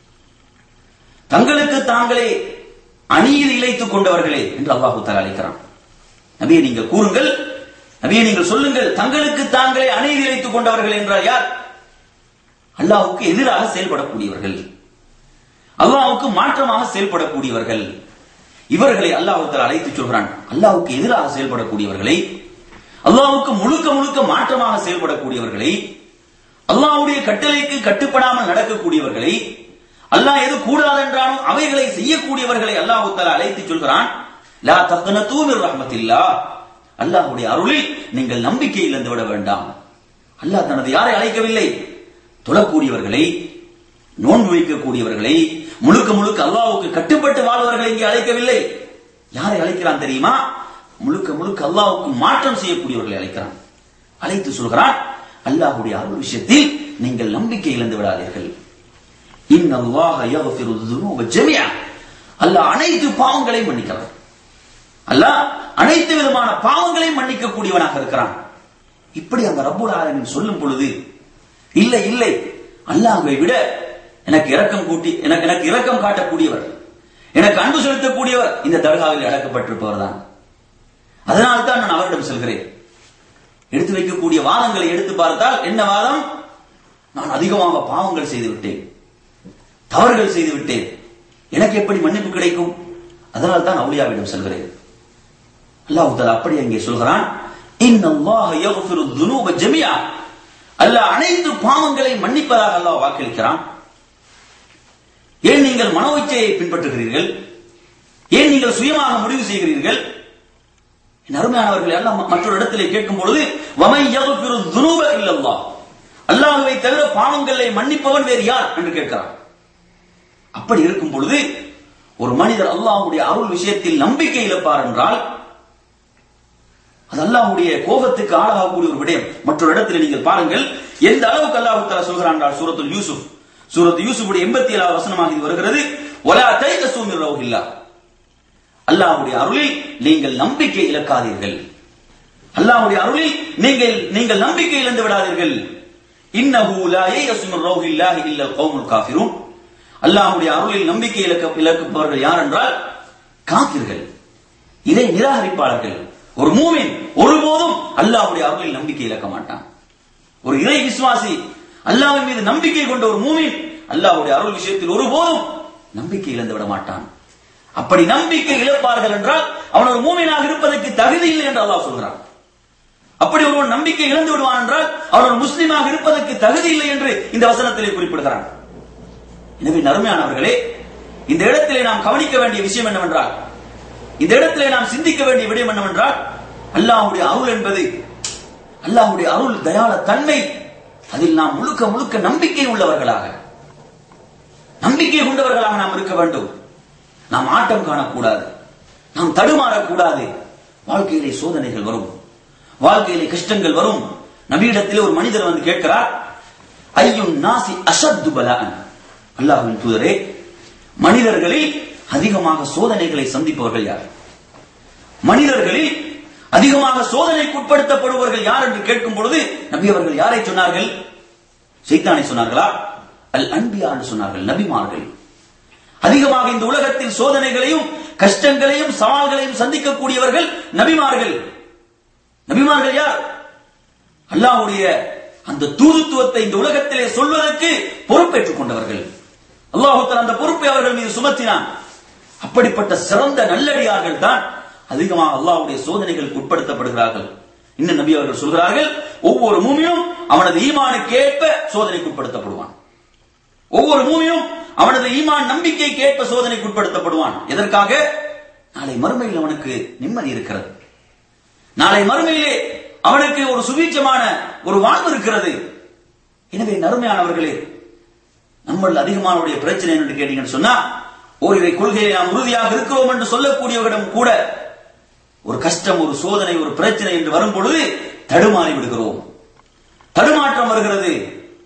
தங்களுக்கு தாங்களே அநீதி இழைத்துக் கொண்டவர்களே என்று அல்லாஹு தஆலா அழைக்கிறான் நபியை நீங்கள் கூறுங்கள் நபியை நீங்கள் சொல்லுங்கள் தங்களுக்கு தாங்களே அநீதி இழைத்துக் கொண்டவர்கள் என்றால் யார் அல்லாஹ்வுக்கு எதிராக செயல்படக்கூடியவர்கள் அல்லாஹ்வுக்கு மாற்றமாக செயல்படக்கூடியவர்கள் இவர்களை அல்லாஹ் தஆலா அழைத்து சொல்கிறான் அல்லாஹ்வுக்கு எதிராக செயல்படக்கூடியவர்களை அல்லாஹ்வுக்கு முழுக்க முழுக்க மாற்றமாக செயல்படக்கூடியவர்களை அல்லாஹ்வுடைய கட்டளைக்கு கட்டுப்படாமல் நடக்கக்கூடியவர்களை அல்லாஹ் எது கூடாது என்றாலும் அவைகளை செய்யக்கூடியவர்களை அல்லாஹ் தஆலா அழைத்து சொல்கிறான் லா தக்னது மிர் ரஹ்மத்தில்லாஹ் அல்லாஹ்வுடைய அருளில் நீங்கள் நம்பிக்கை இழந்து விட வேண்டாம் அல்லாஹ் தனது யாரை அழைக்கவில்லை தொழக்கூடியவர்களை நோன்பு வைக்கக்கூடியவர்களை முழுக்க முழுக்க அல்லாஹ்வுக்கு கட்டுப்பட்டு வாழ்வர்களை இங்கே அழைக்கவில்லை யாரை அழைக்கிறான் தெரியுமா முழுக்க முழுக்க அல்லாஹ்வுக்கு மாற்றம் செய்யக்கூடியவர்களை அழைக்கிறான் அழைத்து சொல்கிறான் அல்லாஹ்வுடைய அருள் விஷயத்தில் நீங்கள் நம்பிக்கை இழந்து விடாதீர்கள் இன்னல்லாஹ யக்ஃபிரு ذுனூப ஜமீஆ அல்லாஹ் அனைத்து பாவங்களையும் மன்னிக்கிறான் அல்லாஹ் அனைத்து விதமான பாவங்களையும் மன்னிக்க கூடியவனாக இருக்கிறான் இப்படி அந்த ரப்புல் ஆலமீன் சொல்லும் பொழுது இல்லை இல்லை அல்லாஹ்வை விட எனக்கு இரக்கம் கூட்டி எனக்கு எனக்கு இரக்கம் காட்டக்கூடியவர் எனக்கு அன்பு செலுத்தக்கூடியவர் இந்த தர்காவில் அடக்கப்பட்டிருப்பவர் தான் அதனால் தான் நான் அவரிடம் செல்கிறேன் எடுத்து வைக்கக்கூடிய வாதங்களை எடுத்து பார்த்தால் என்ன வாதம் நான் அதிகமாக பாவங்கள் செய்து விட்டேன் தவறுகள் செய்து விட்டேன் எனக்கு எப்படி மன்னிப்பு கிடைக்கும் அதனால் தான் அவுலியாவிடம் செல்கிறேன் அல்லாஹ் தஆலா அப்படி அங்கே சொல்கிறான் இன்னல்லாஹ யக்ஃபிரு ذுனூப ஜமீஆ அல்லாஹ் அனைத்து பாவங்களை மன்னிப்பதாக அல்லாஹ் வாக்களிக்கிறான் ஏன் நீங்கள் மனோ இச்சையை பின்பற்றுகிறீர்கள் ஏன் நீங்கள் சுயமாக முடிவு செய்கிறீர்கள் என் அருமையானவர்கள் எல்லாம் மற்றொரு இடத்திலே கேட்கும் பொழுது வமை யகுபிரு துனூப இல்லல்லாஹ் அல்லாஹ்வை தவிர பாவங்களை மன்னிப்பவன் வேறு யார் என்று கேட்கிறான் அப்படி இருக்கும் பொழுது ஒரு மனிதர் அல்லாஹ்வுடைய அருள் விஷயத்தில் நம்பிக்கை இழப்பார் என்றால் அது அல்லாஹ்வுடைய கோபத்துக்கு ஆளாகக்கூடிய ஒரு விடயம் மற்றொரு இடத்தில் நீங்கள் பாருங்கள் எந்த அளவுக்கு அல்லாஹ் தஆலா சொல்கிறான் என்றால் சூரத்துல் யூசுப் சூரத்து யூசுஃபுடைய எண்பத்தி ஏழாவது வசனமாக இது வருகிறது ஒலா தைகசூ மின் ரவுஹில்லாஹ் அல்லாஹ்வுடைய அருளில் நீங்கள் நம்பிக்கை இழக்காதீர்கள் அல்லாஹ்வுடைய அருளில் நீங்கள் நீங்கள் நம்பிக்கை இழந்து விடாதீர்கள் இன்னஹு லா யயசு மின் ரவுஹில்லாஹி இல்லா கௌமுல் காஃபிரூன் அல்லாஹ்வுடைய அருளில் நம்பிக்கை இழக்க இழக்கப்பவர்கள் யார் என்றால் காபிர்கள் இதை நிராகரிப்பாளர்கள் ஒரு மூமின் ஒருபோதும் அல்லாஹ்வுடைய அருளில் நம்பிக்கை இழக்க மாட்டான் ஒரு இறை விசுவாசி அல்லாஹ்வின் மீது நம்பிக்கை கொண்ட ஒரு மூமின் அல்லாஹ்வுடைய அருள் விஷயத்தில் ஒருபோதும் நம்பிக்கை இழந்து விட மாட்டான் அப்படி நம்பிக்கை இழப்பார்கள் என்றால் அவன் ஒரு மூமினாக இருப்பதற்கு தகுதி இல்லை என்று அல்லாஹ் சொல்கிறான் அப்படி ஒருவன் நம்பிக்கை இழந்து விடுவான் என்றால் அவன் ஒரு முஸ்லீமாக இருப்பதற்கு தகுதி இல்லை என்று இந்த வசனத்திலே குறிப்பிடுகிறான் எனவே நறுமையானவர்களே இந்த இடத்திலே நாம் கவனிக்க வேண்டிய விஷயம் என்னவென்றால் இந்த இடத்திலே நாம் சிந்திக்க வேண்டிய விடயம் என்னவென்றால் அல்லாஹ்வுடைய அருள் என்பது அல்லாஹ்வுடைய அருள் தயாள தன்மை அதில் நாம் முழுக்க முழுக்க நம்பிக்கை உள்ளவர்களாக நம்பிக்கை கொண்டவர்களாக நாம் இருக்க வேண்டும் நாம் ஆட்டம் காணக்கூடாது நாம் தடுமாறக்கூடாது வாழ்க்கையிலே சோதனைகள் வரும் வாழ்க்கையிலே கஷ்டங்கள் வரும் நபியிடத்திலே ஒரு மனிதர் வந்து கேட்கிறார் ஐயும் நாசி அஷத்து பலான் அல்லாஹ்வின் தூதரே மனிதர்களில் அதிகமாக சோதனைகளை சந்திப்பவர்கள் யார் மனிதர்களில் அதிகமாக சோதனைக்கு உட்படுத்தப்படுபவர்கள் யார் என்று கேட்கும் பொழுது நபி அவர்கள் யாரை சொன்னார்கள் சைத்தானை சொன்னார்களா அல் அன்பியா என்று சொன்னார்கள் நபிமார்கள் அதிகமாக இந்த உலகத்தில் சோதனைகளையும் கஷ்டங்களையும் சவால்களையும் சந்திக்கக்கூடியவர்கள் நபிமார்கள் நபிமார்கள் யார் அல்லாஹ்வுடைய அந்த தூதுத்துவத்தை இந்த உலகத்திலே சொல்வதற்கு பொறுப்பேற்றுக் கொண்டவர்கள் அல்லாஹு அந்த பொறுப்பை அவர்கள் மீது சுமத்தினான் அப்படிப்பட்ட சிறந்த நல்லடியார்கள் தான் அதிகமாக அல்லாஹ்வுடைய சோதனைகளுக்கு உட்படுத்தப்படுகிறார்கள் இன்னும் நபி அவர்கள் சொல்கிறார்கள் ஒவ்வொரு மூமியும் அவனது ஈமானுக்கு ஏற்ப சோதனைக்கு உட்படுத்தப்படுவான் ஒவ்வொரு மூமியும் அவனது ஈமான் நம்பிக்கைக்கு ஏற்ப சோதனைக்கு உட்படுத்தப்படுவான் எதற்காக நாளை மறுமையில் அவனுக்கு நிம்மதி இருக்கிறது நாளை மறுமையிலே அவனுக்கு ஒரு சுபீட்சமான ஒரு வாழ்வு இருக்கிறது எனவே நறுமையானவர்களே நம்மள் அதிகமானுடைய பிரச்சனை என்று கேட்டீங்கன்னு சொன்னா ஓரிரை கொள்கையை நாம் உறுதியாக இருக்கிறோம் என்று சொல்லக்கூடியவரிடம் கூட ஒரு கஷ்டம் ஒரு சோதனை ஒரு பிரச்சனை என்று வரும் பொழுது தடுமாறி விடுகிறோம் தடுமாற்றம் வருகிறது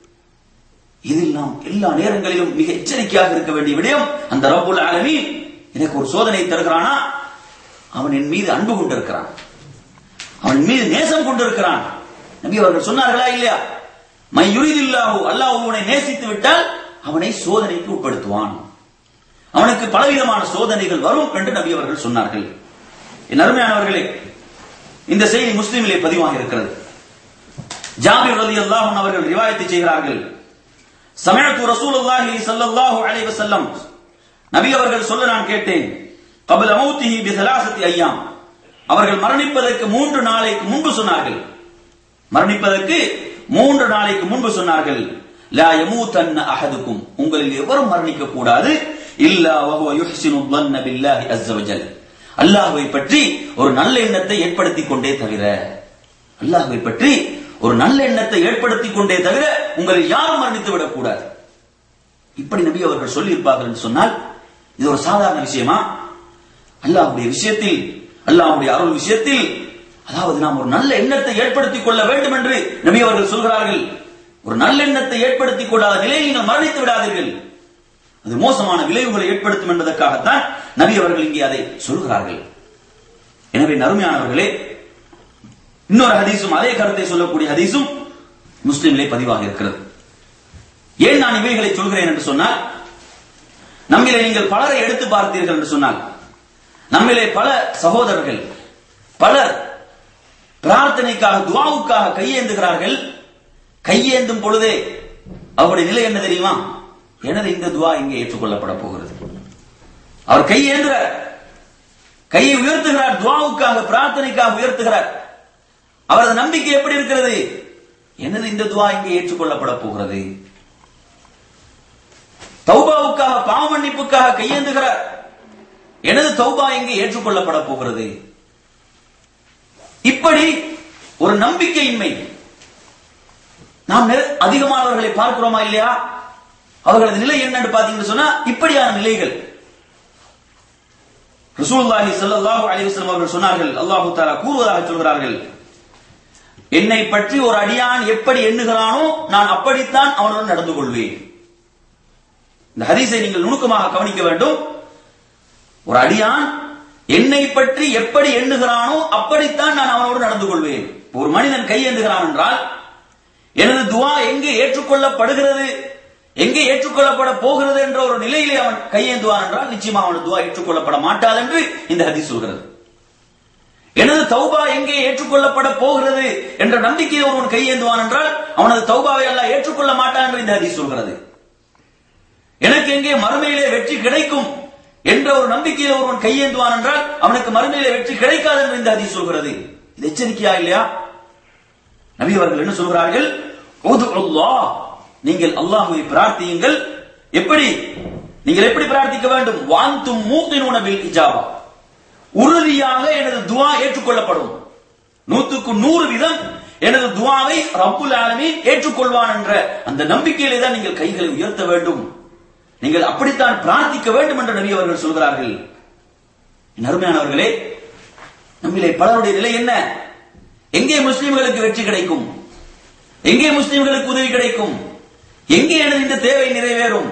இதில் நாம் எல்லா நேரங்களிலும் மிக எச்சரிக்கையாக இருக்க வேண்டிய விடயம் அந்த ரப்புல் ஆலமீன் எனக்கு ஒரு சோதனை தருகிறானா அவன் என் மீது அன்பு கொண்டிருக்கிறான் அவன் மீது நேசம் கொண்டிருக்கிறான் நபி அவர்கள் சொன்னார்களா இல்லையா மை யுரிதில்லாஹு அல்லாஹ் உன்னை நேசித்து விட்டால் அவனை சோதனைக்கு உட்படுத்துவான் அவனுக்கு பலவிதமான சோதனைகள் வரும் என்று நபி அவர்கள் சொன்னார்கள் என் அருமையானவர்களே இந்த செய்தி முஸ்லிமிலே பதிவாக இருக்கிறது ஜாபிர் ரலியல்லாஹு அன்ஹு அவர்கள் ரிவாயத்தை செய்கிறார்கள் சமயத்து ரசூலுல்லாஹி ஸல்லல்லாஹு அலைஹி வஸல்லம் நபி அவர்கள் சொல்ல நான் கேட்டேன் قبل موته بثلاثه ايام அவர்கள் மரணிப்பதற்கு மூன்று நாளைக்கு முன்பு சொன்னார்கள் மரணிப்பதற்கு மூன்று நாளைக்கு முன்பு சொன்னார்கள் லா யமூதன்ன அஹதுக்கும் உங்களில் எவரும் மரணிக்க கூடாது இல்லா வஹுவ யுஹ்சினு ظن بالله عز وجل அல்லாஹ்வை பற்றி ஒரு நல்ல எண்ணத்தை ஏற்படுத்திக் கொண்டே தவிர அல்லாஹ்வை பற்றி ஒரு நல்ல எண்ணத்தை ஏற்படுத்திக் கொண்டே தவிர உங்களில் யாரும் மரணித்து விடக் கூடாது இப்படி நபி அவர்கள் சொல்லி இருப்பார்கள் என்று சொன்னால் இது ஒரு சாதாரண விஷயமா அல்லாஹ்வுடைய விஷயத்தில் அல்லாஹ்வுடைய அருள் விஷயத்தில் அதாவது நாம் ஒரு நல்ல எண்ணத்தை ஏற்படுத்திக் கொள்ள வேண்டும் என்று நபி அவர்கள் சொல்கிறார்கள் ஒரு நல்ல எண்ணத்தை ஏற்படுத்திக் கொள்ளாத நிலையில் நீங்கள் மரணித்து விடாதீர்கள் அது மோசமான விளைவுகளை ஏற்படுத்தும் என்பதற்காகத்தான் நபி அவர்கள் இங்கே அதை சொல்கிறார்கள் எனவே நறுமையானவர்களே இன்னொரு ஹதீஸும் அதே கருத்தை சொல்லக்கூடிய ஹதீஸும் முஸ்லிம்களே பதிவாக இருக்கிறது ஏன் நான் இவைகளை சொல்கிறேன் என்று சொன்னால் நம்மிலே நீங்கள் பலரை எடுத்து பார்த்தீர்கள் என்று சொன்னால் நம்மிலே பல சகோதரர்கள் பலர் பிரார்த்தனைக்காக துவாவுக்காக கையேந்துகிறார்கள் கையேந்தும் பொழுதே அவருடைய நிலை என்ன தெரியுமா எனது இந்த துவா இங்கே ஏற்றுக்கொள்ளப்பட போகிறது அவர் கையேந்துகிறார் கையை உயர்த்துகிறார் துவாவுக்காக பிரார்த்தனைக்காக உயர்த்துகிறார் அவரது நம்பிக்கை எப்படி இருக்கிறது எனது இந்த துவா இங்கே ஏற்றுக்கொள்ளப்பட போகிறது தௌபாவுக்காக பாவ மன்னிப்புக்காக கையேந்துகிறார் எனது தௌபா இங்கே ஏற்றுக்கொள்ளப்பட போகிறது இப்படி ஒரு நம்பிக்கையின்மை நாம் நெ- அதிகமானவர்களை பார்க்கிறோமா இல்லையா அவர்களது நிலை என்னன்னு பாத்தீங்கன்னு சொன்னா இப்படியான நிலைகள் ரசூலுல்லாஹி ஸல்லல்லாஹு அலைஹி வஸல்லம் அவர்கள் சொன்னார்கள் அல்லாஹு தஆலா கூறுவதாக சொல்கிறார்கள் என்னை பற்றி ஒரு அடியான் எப்படி எண்ணுகிறானோ நான் அப்படித்தான் அவனுடன் நடந்து கொள்வேன் இந்த ஹதீஸை நீங்கள் நுணுக்கமாக கவனிக்க வேண்டும் ஒரு அடியான் என்னை பற்றி எப்படி எண்ணுகிறானோ அப்படித்தான் நான் அவனோடு நடந்து கொள்வேன் ஒரு மனிதன் கையேந்துகிறான் என்றால் எனது துவா எங்கே ஏற்றுக்கொள்ளப்படுகிறது எங்கே ஏற்றுக்கொள்ளப்பட போகிறது என்ற ஒரு நிலையிலே அவன் கையேந்துவான் என்றால் நிச்சயமா அவனது துவா ஏற்றுக்கொள்ளப்பட மாட்டாது என்று இந்த ஹதீஸ் சொல்கிறது எனது தௌபா எங்கே ஏற்றுக்கொள்ளப்பட போகிறது என்ற நம்பிக்கையை ஒருவன் கையேந்துவான் என்றால் அவனது தௌபாவை எல்லாம் ஏற்றுக்கொள்ள மாட்டான் என்று இந்த ஹதீஸ் சொல்கிறது எனக்கு எங்கே மறுமையிலே வெற்றி கிடைக்கும் என்ற ஒரு நம்பிக்கையில் ஒருவன் கையேந்துவான் என்றால் அவனுக்கு மறுமையிலே வெற்றி கிடைக்காது என்று இந்த ஹதீஸ் சொல்கிறது இது எச்சரிக்கையா இல்லையா நபி அவர்கள் என்ன சொல்கிறார்கள் உதுஉல்லாஹ். நீங்கள் அல்லாஹ்வை பிரார்த்தியுங்கள் எப்படி நீங்கள் எப்படி பிரார்த்திக்க வேண்டும் வாந்தும் மூக்கின் பில் இஜாபா உறுதியாக எனது துவா ஏற்றுக்கொள்ளப்படும் நூத்துக்கு நூறு வீதம் எனது துவாவை ரப்புல் ஆலமீன் ஏற்றுக்கொள்வான் என்ற அந்த நம்பிக்கையிலே தான் நீங்கள் கைகளை உயர்த்த வேண்டும் நீங்கள் அப்படித்தான் பிரார்த்திக்க வேண்டும் என்று நபி அவர்கள் சொல்கிறார்கள் என் அருமையானவர்களே நம்மிலே பலருடைய நிலை என்ன எங்கே முஸ்லிம்களுக்கு வெற்றி கிடைக்கும் எங்கே முஸ்லிம்களுக்கு உதவி கிடைக்கும் எங்கே எனது இந்த தேவை நிறைவேறும்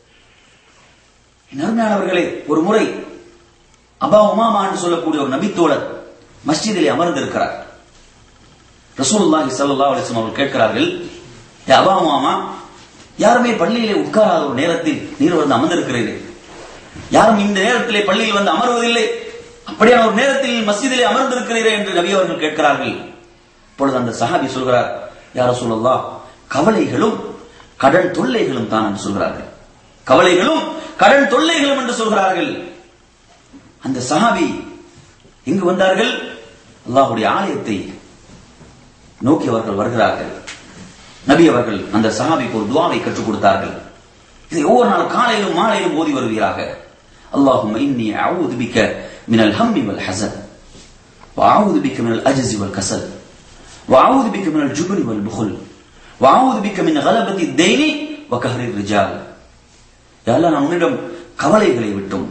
என் அருமையானவர்களே ஒரு முறை அபா உமாமா என்று சொல்லக்கூடிய ஒரு நபித்தோழர் மஸ்ஜிதிலே அமர்ந்திருக்கிறார் ரசூலுல்லாஹி ஸல்லல்லாஹு அலைஹி வஸல்லம் அவர்கள் கேட்கிறார்கள் "ஏ அபா உமாமா யாருமே பள்ளியிலே உட்காராத ஒரு நேரத்தில் நீர் வந்து அமர்ந்திருக்கிறீர்கள் யாரும் இந்த நேரத்திலே பள்ளியில் வந்து அமர்வதில்லை அப்படியான ஒரு நேரத்தில் மஸ்ஜிதிலே அமர்ந்திருக்கிறீர்கள் என்று நபி அவர்கள் கேட்கிறார்கள் இப்பொழுது அந்த சஹாபி சொல்கிறார் யார சொல்லல்லா கவலைகளும் கடன் தொல்லைகளும் தான் என்று சொல்கிறார்கள் கவலைகளும் கடன் தொல்லைகளும் என்று சொல்கிறார்கள் அந்த சஹாபி எங்கு வந்தார்கள் அல்லாஹ்வுடைய ஆலயத்தை நோக்கி அவர்கள் வருகிறார்கள் நபி அவர்கள் அந்த சஹாபிக்கு ஒரு துவாவை கற்றுக் கொடுத்தார்கள் இதை ஒவ்வொரு நாள் காலையிலும் மாலையிலும் ஓதி வருவீராக اللهم إني أعوذ بك من الهم والحزن وأعوذ بك من الأجز والكسل وأعوذ بك من الجبن والبخل وأعوذ بك من غلبة الدين وكهر الرجال யா அல்லாஹ் நான் உன்னிடம் கவலைகளை விட்டும்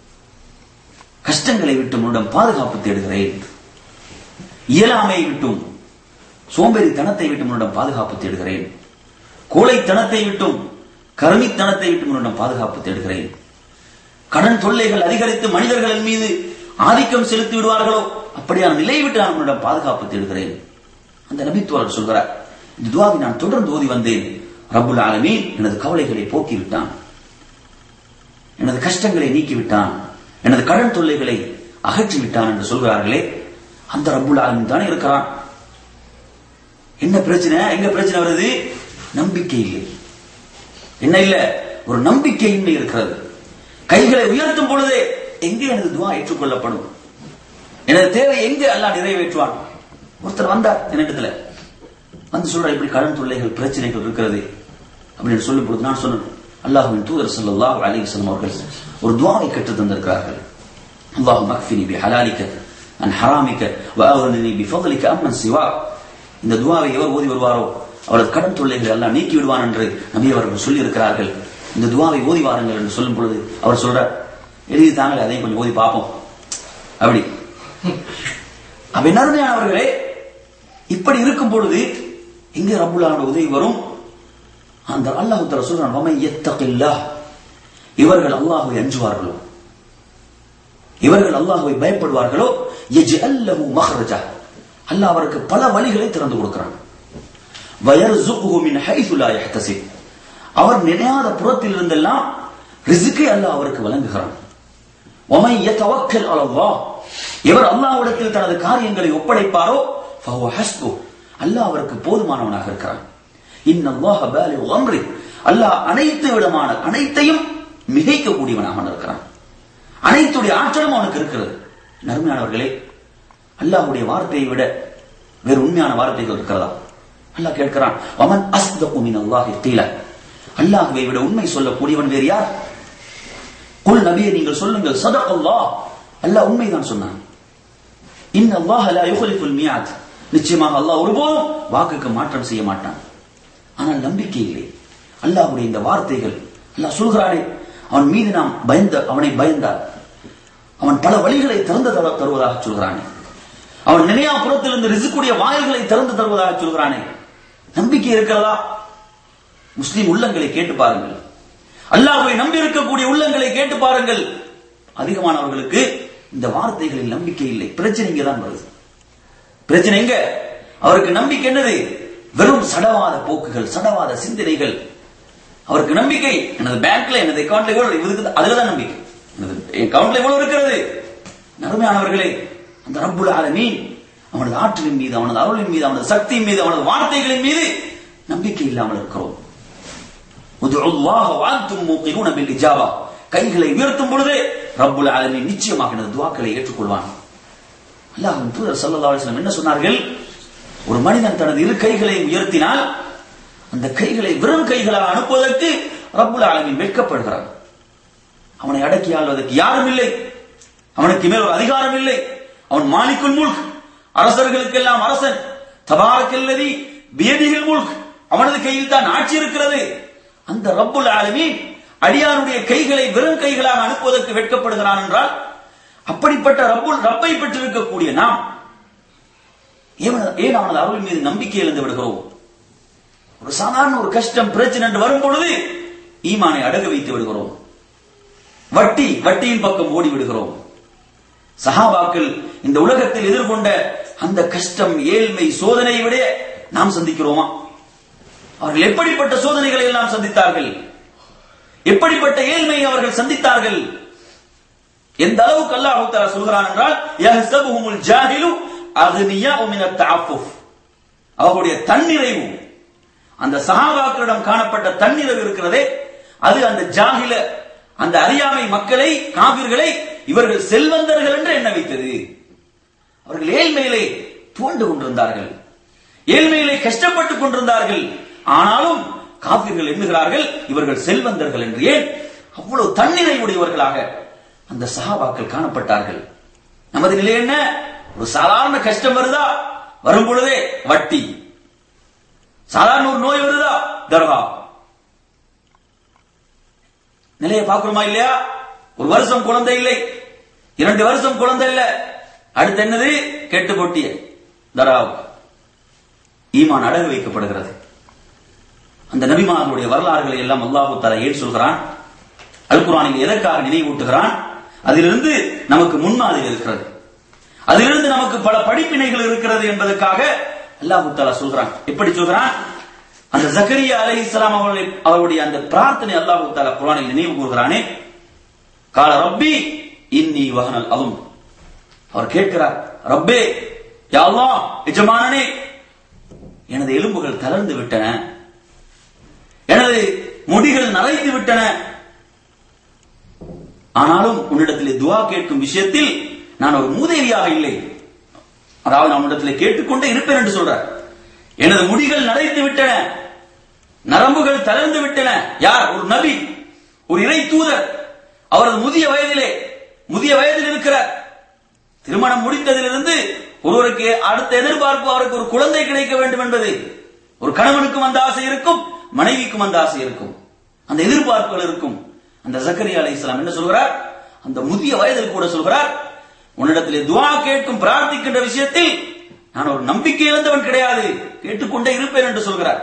கஷ்டங்களை விட்டும் உன்னிடம் பாதுகாப்பு தேடுகிறேன் இயலாமையை விட்டும் சோம்பேறித்தனத்தை விட்டும் உன்னிடம் பாதுகாப்பு தேடுகிறேன் கோழைத்தனத்தை விட்டும் கருமித்தனத்தை விட்டும் உன்னிடம் பாதுகாப்பு தேடுகிறேன் கடன் தொல்லைகள் அதிகரித்து மனிதர்களின் மீது ஆதிக்கம் செலுத்தி விடுவார்களோ அப்படியான நிலையை விட்டு நான் உன்னிடம் பாதுகாப்பு தேடுகிறேன் அந்த நபித்துவர் சொல்கிறார் இந்த துவாவை நான் தொடர்ந்து ஓதி வந்தேன் ரப்புல் ஆலமீன் எனது கவலைகளை போக்கிவிட்டான் எனது கஷ்டங்களை நீக்கிவிட்டான் எனது கடன் தொல்லைகளை அகற்றி விட்டான் என்று சொல்கிறார்களே அந்த ரப்புல் ஆலமீன் தானே இருக்கிறான் என்ன பிரச்சனை எங்க பிரச்சனை வருது நம்பிக்கை இல்லை என்ன இல்ல ஒரு நம்பிக்கையின்மை இருக்கிறது கைகளை உயர்த்தும் பொழுதே எங்கே எனது துவா ஏற்றுக்கொள்ளப்படும் எனது தேவை எங்கே அல்லாஹ் நிறைவேற்றுவான் ஒருத்தர் வந்தார் என்னிடத்துல வந்து சொல்ற இப்படி கடன் தொல்லைகள் பிரச்சனைகள் இருக்கிறது அப்படின்னு சொல்லும் பொழுது நான் சொன்னேன் அல்லாஹுவின் தூதர் ஸல்லல்லாஹு அலைஹி வஸல்லம் அவர்கள் ஒரு துஆவை கற்றுத் தந்திருக்கிறார்கள் அல்லாஹும் அக்ஃபினி பி ஹலாலிக அன் ஹராமிக வ அக்னினி பி ஃபضلிக அம்மன் சிவா இந்த துஆவை எவர் ஓதி வருவாரோ அவரது கடன் தொல்லைகளை எல்லாம் நீக்கி விடுவான் என்று நபி அவர்கள் சொல்லி இருக்கிறார்கள் இந்த துஆவை ஓதி வாருங்கள் என்று சொல்லும் பொழுது அவர் சொல்றார் எழுதி தாங்களே அதையும் கொஞ்சம் ஓதி பார்ப்போம் அப்படி அப்ப என்ன அருமையானவர்களே இப்படி இருக்கும் பொழுது எங்கே ரப்புல்லாவோட உதவி வரும் அந்த அல்லாஹ் தஆலா சொல்றான் வமை யத்தகில்லாஹ் இவர்கள் அல்லாஹ்வை அஞ்சுவார்களோ இவர்கள் அல்லாஹ்வை பயப்படுவார்களோ யஜ்அல் லஹு மஹ்ரஜா அல்லாஹ் அவருக்கு பல வழிகளை திறந்து கொடுக்கிறான் வயர்சுகுஹு மின் ஹைது லா யஹ்தசிப் அவர் நினையாத புறத்தில் இருந்தெல்லாம் ரிஸ்கை அல்லாஹ் அவருக்கு வழங்குகிறான் வமை யதவக்கல் அலல்லாஹ் இவர் அல்லாஹ்விடத்தில் தனது காரியங்களை ஒப்படைப்பாரோ ஃபஹுவ ஹஸ்பு அல்லாஹ் அவருக்கு போதுமானவனாக இருக்கிறான் இன்னல்லாஹ பாலிகு அம்ரி அல்லாஹ் அனைத்து விதமான அனைத்தையும் மிகைக்க கூடியவனாக இருக்கிறான் அனைத்துடைய ஆற்றலும் அவனுக்கு இருக்கிறது நறுமையானவர்களே அல்லாஹ்வுடைய வார்த்தையை விட வேறு உண்மையான வார்த்தைகள் இருக்கிறதா அல்லாஹ் கேட்கிறான் வமன் அஸ்தகு மின் அல்லாஹி கீல அல்லாஹ்வை விட உண்மை சொல்லக்கூடியவன் வேறு யார் குல் நபியை நீங்கள் சொல்லுங்கள் சதக் அல்லாஹ் அல்லாஹ் உண்மைதான் சொன்னான் இன் அல்லாஹ் லா யுஹலிஃபுல் மியாத் நிச்சயமாக அல்லாஹ் ஒருபோதும் வாக்குக்கு மாற்றம் செய்ய மாட்டான் ஆனால் நம்பிக்கை இல்லை அல்லாஹ்வுடைய இந்த வார்த்தைகள் அல்லாஹ் சொல்கிறானே அவன் மீது நாம் பயந்த அவனை பயந்தார் அவன் பல வழிகளை திறந்து தர தருவதாக சொல்கிறானே அவன் நினையா புறத்திலிருந்து ரிசுக்குடைய வாயில்களை திறந்து தருவதாக சொல்கிறானே நம்பிக்கை இருக்கிறதா முஸ்லிம் உள்ளங்களை கேட்டு பாருங்கள் அல்லாஹ்வை நம்பி இருக்கக்கூடிய உள்ளங்களை கேட்டு பாருங்கள் அதிகமானவர்களுக்கு இந்த வார்த்தைகளில் நம்பிக்கை இல்லை பிரச்சனை இங்கே தான் வருது பிரச்சனை எங்க அவருக்கு நம்பிக்கை என்னது வெறும் சடவாத போக்குகள் சடவாத சிந்தனைகள் அவருக்கு நம்பிக்கை எனது பேங்க்ல எனது அக்கௌண்ட்ல இவ்வளவு இருக்குது அதுலதான் நம்பிக்கை எனது அக்கௌண்ட்ல இவ்வளவு இருக்கிறது நறுமையானவர்களே அந்த ரப்புல் ஆலமீன் அவனது ஆற்றலின் மீது அவனது அருளின் மீது அவனது சக்தியின் மீது அவனது வார்த்தைகளின் மீது நம்பிக்கை இல்லாமல் இருக்கிறோம் உதுல்லாஹ வஅன்தும் மூகினூன பில் இஜாபா கைகளை உயர்த்தும் பொழுதே ரப்புல் ஆலமீன் நிச்சயமாக எனது துஆக்களை ஏற்றுக்கொள்வான் அல்லாஹ்வின் தூதர் ஸல்லல்லாஹு அலைஹி வஸல்லம் என்ன சொன்னார்கள் ஒரு மனிதன் தனது இரு கைகளை உயர்த்தினால் அந்த கைகளை வெறும் கைகளாக அனுப்புவதற்கு ரப்புல் ஆலமீன் வெட்கப்படுகிறான் அவனை அடக்கி ஆள்வதற்கு யாரும் இல்லை அவனுக்கு மேல் ஒரு அதிகாரம் இல்லை அவன் மாலிக்குல் முல்க் அரசர்களுக்கெல்லாம் அரசன் தபாரக்கல்லதி பியதிகள் முல்க் அவனது கையில் தான் ஆட்சி இருக்கிறது அந்த ரப்புல் ஆலமீன் அடியாருடைய கைகளை வெறும் கைகளாக அனுப்புவதற்கு வெட்கப்படுகிறான் என்றால் அப்படிப்பட்ட ரப்புல் ரப்பை பெற்றிருக்கக்கூடிய நாம் ஏன் ஏன் அவனது அருள் மீது நம்பிக்கை இழந்து விடுகிறோம் ஒரு சாதாரண ஒரு கஷ்டம் பிரச்சனை என்று வரும் பொழுது ஈமானை அடகு வைத்து விடுகிறோம் வட்டி வட்டியின் பக்கம் ஓடி விடுகிறோம் சஹாபாக்கள் இந்த உலகத்தில் எதிர்கொண்ட அந்த கஷ்டம் ஏழ்மை சோதனையை விட நாம் சந்திக்கிறோமா அவர்கள் எப்படிப்பட்ட சோதனைகளை எல்லாம் சந்தித்தார்கள் எப்படிப்பட்ட ஏழ்மையை அவர்கள் சந்தித்தார்கள் எந்த அளவுக்கு அல்லாஹ் தஆலா சொல்கிறான் என்றால் யஹ்சபுஹுமுல் ஜாஹிலு அக்னியா மின தஅஃபுஃப் அவர்களுடைய தன்னிறைவு அந்த சஹாபாக்களிடம் காணப்பட்ட தன்னிறைவு இருக்கிறதே அது அந்த ஜாகில அந்த அறியாமை மக்களை காவிர்களை இவர்கள் செல்வந்தர்கள் என்று எண்ண வைத்தது அவர்கள் ஏழ்மையிலே துவண்டு கொண்டிருந்தார்கள் ஏழ்மையிலே கஷ்டப்பட்டுக் கொண்டிருந்தார்கள் ஆனாலும் காபிர்கள் எண்ணுகிறார்கள் இவர்கள் செல்வந்தர்கள் என்று ஏன் அவ்வளவு தன்னிறை உடையவர்களாக அந்த சஹாபாக்கள் காணப்பட்டார்கள் நமது நிலை என்ன ஒரு சாதாரண கஷ்டம் வருதா வரும் பொழுதே வட்டி சாதாரண ஒரு நோய் வருதா தர்கா நிலையை பார்க்கிறோமா இல்லையா ஒரு வருஷம் குழந்தை இல்லை இரண்டு வருஷம் குழந்தை இல்ல அடுத்து என்னது கெட்டு கொட்டிய தராவு ஈமான் அடகு வைக்கப்படுகிறது அந்த நபிமார்களுடைய வரலாறுகளை எல்லாம் அல்லாஹு தஆலா ஏன் சொல்கிறான் அல் குர்ஆனில் எதற்காக நினைவூட்டுகிறான் அதிலிருந்து நமக்கு முன்மாதிரி இருக்கிறது அதிலிருந்து நமக்கு பல படிப்பினைகள் இருக்கிறது என்பதற்காக அல்லாஹு தஆலா சொல்கிறான் எப்படி சொல்கிறான் அந்த ஜக்கரியா அலைஹிஸ்ஸலாம் அவர்களை அவருடைய அந்த பிரார்த்தனை அல்லாஹு தஆலா குர்ஆனில் நினைவு கூறுகிறானே கால ரப்பி இன்னி வஹனல் அதும் அவர் கேட்கிறார் ரப்பே யா அல்லாஹ் எஜமானனே எனது எலும்புகள் தளர்ந்து விட்டன எனது முடிகள் நரைத்து விட்டன ஆனாலும் உன்னிடத்திலே துவா கேட்கும் விஷயத்தில் நான் ஒரு மூதேவியாக இல்லை அதாவது நான் உன்னிடத்திலே கேட்டுக்கொண்டே இருப்பேன் என்று சொல்றார் எனது முடிகள் நரைத்து விட்டன நரம்புகள் தளர்ந்து விட்டன யார் ஒரு நபி ஒரு இறை தூதர் அவரது முதிய வயதிலே முதிய வயதில் இருக்கிறார் திருமணம் முடித்ததிலிருந்து ஒருவருக்கு அடுத்த எதிர்பார்ப்பு அவருக்கு ஒரு குழந்தை கிடைக்க வேண்டும் என்பது ஒரு கணவனுக்கும் அந்த ஆசை இருக்கும் மனைவிக்கும் அந்த ஆசை இருக்கும் அந்த எதிர்பார்ப்புகள் இருக்கும் அந்த ஜக்கரியா அலை இஸ்லாம் என்ன சொல்கிறார் அந்த முதிய வயதில் கூட சொல்கிறார் உன்னிடத்திலே துவா கேட்கும் பிரார்த்திக்கின்ற விஷயத்தில் நான் ஒரு நம்பிக்கை இழந்தவன் கிடையாது கேட்டுக்கொண்டே இருப்பேன் என்று சொல்கிறார்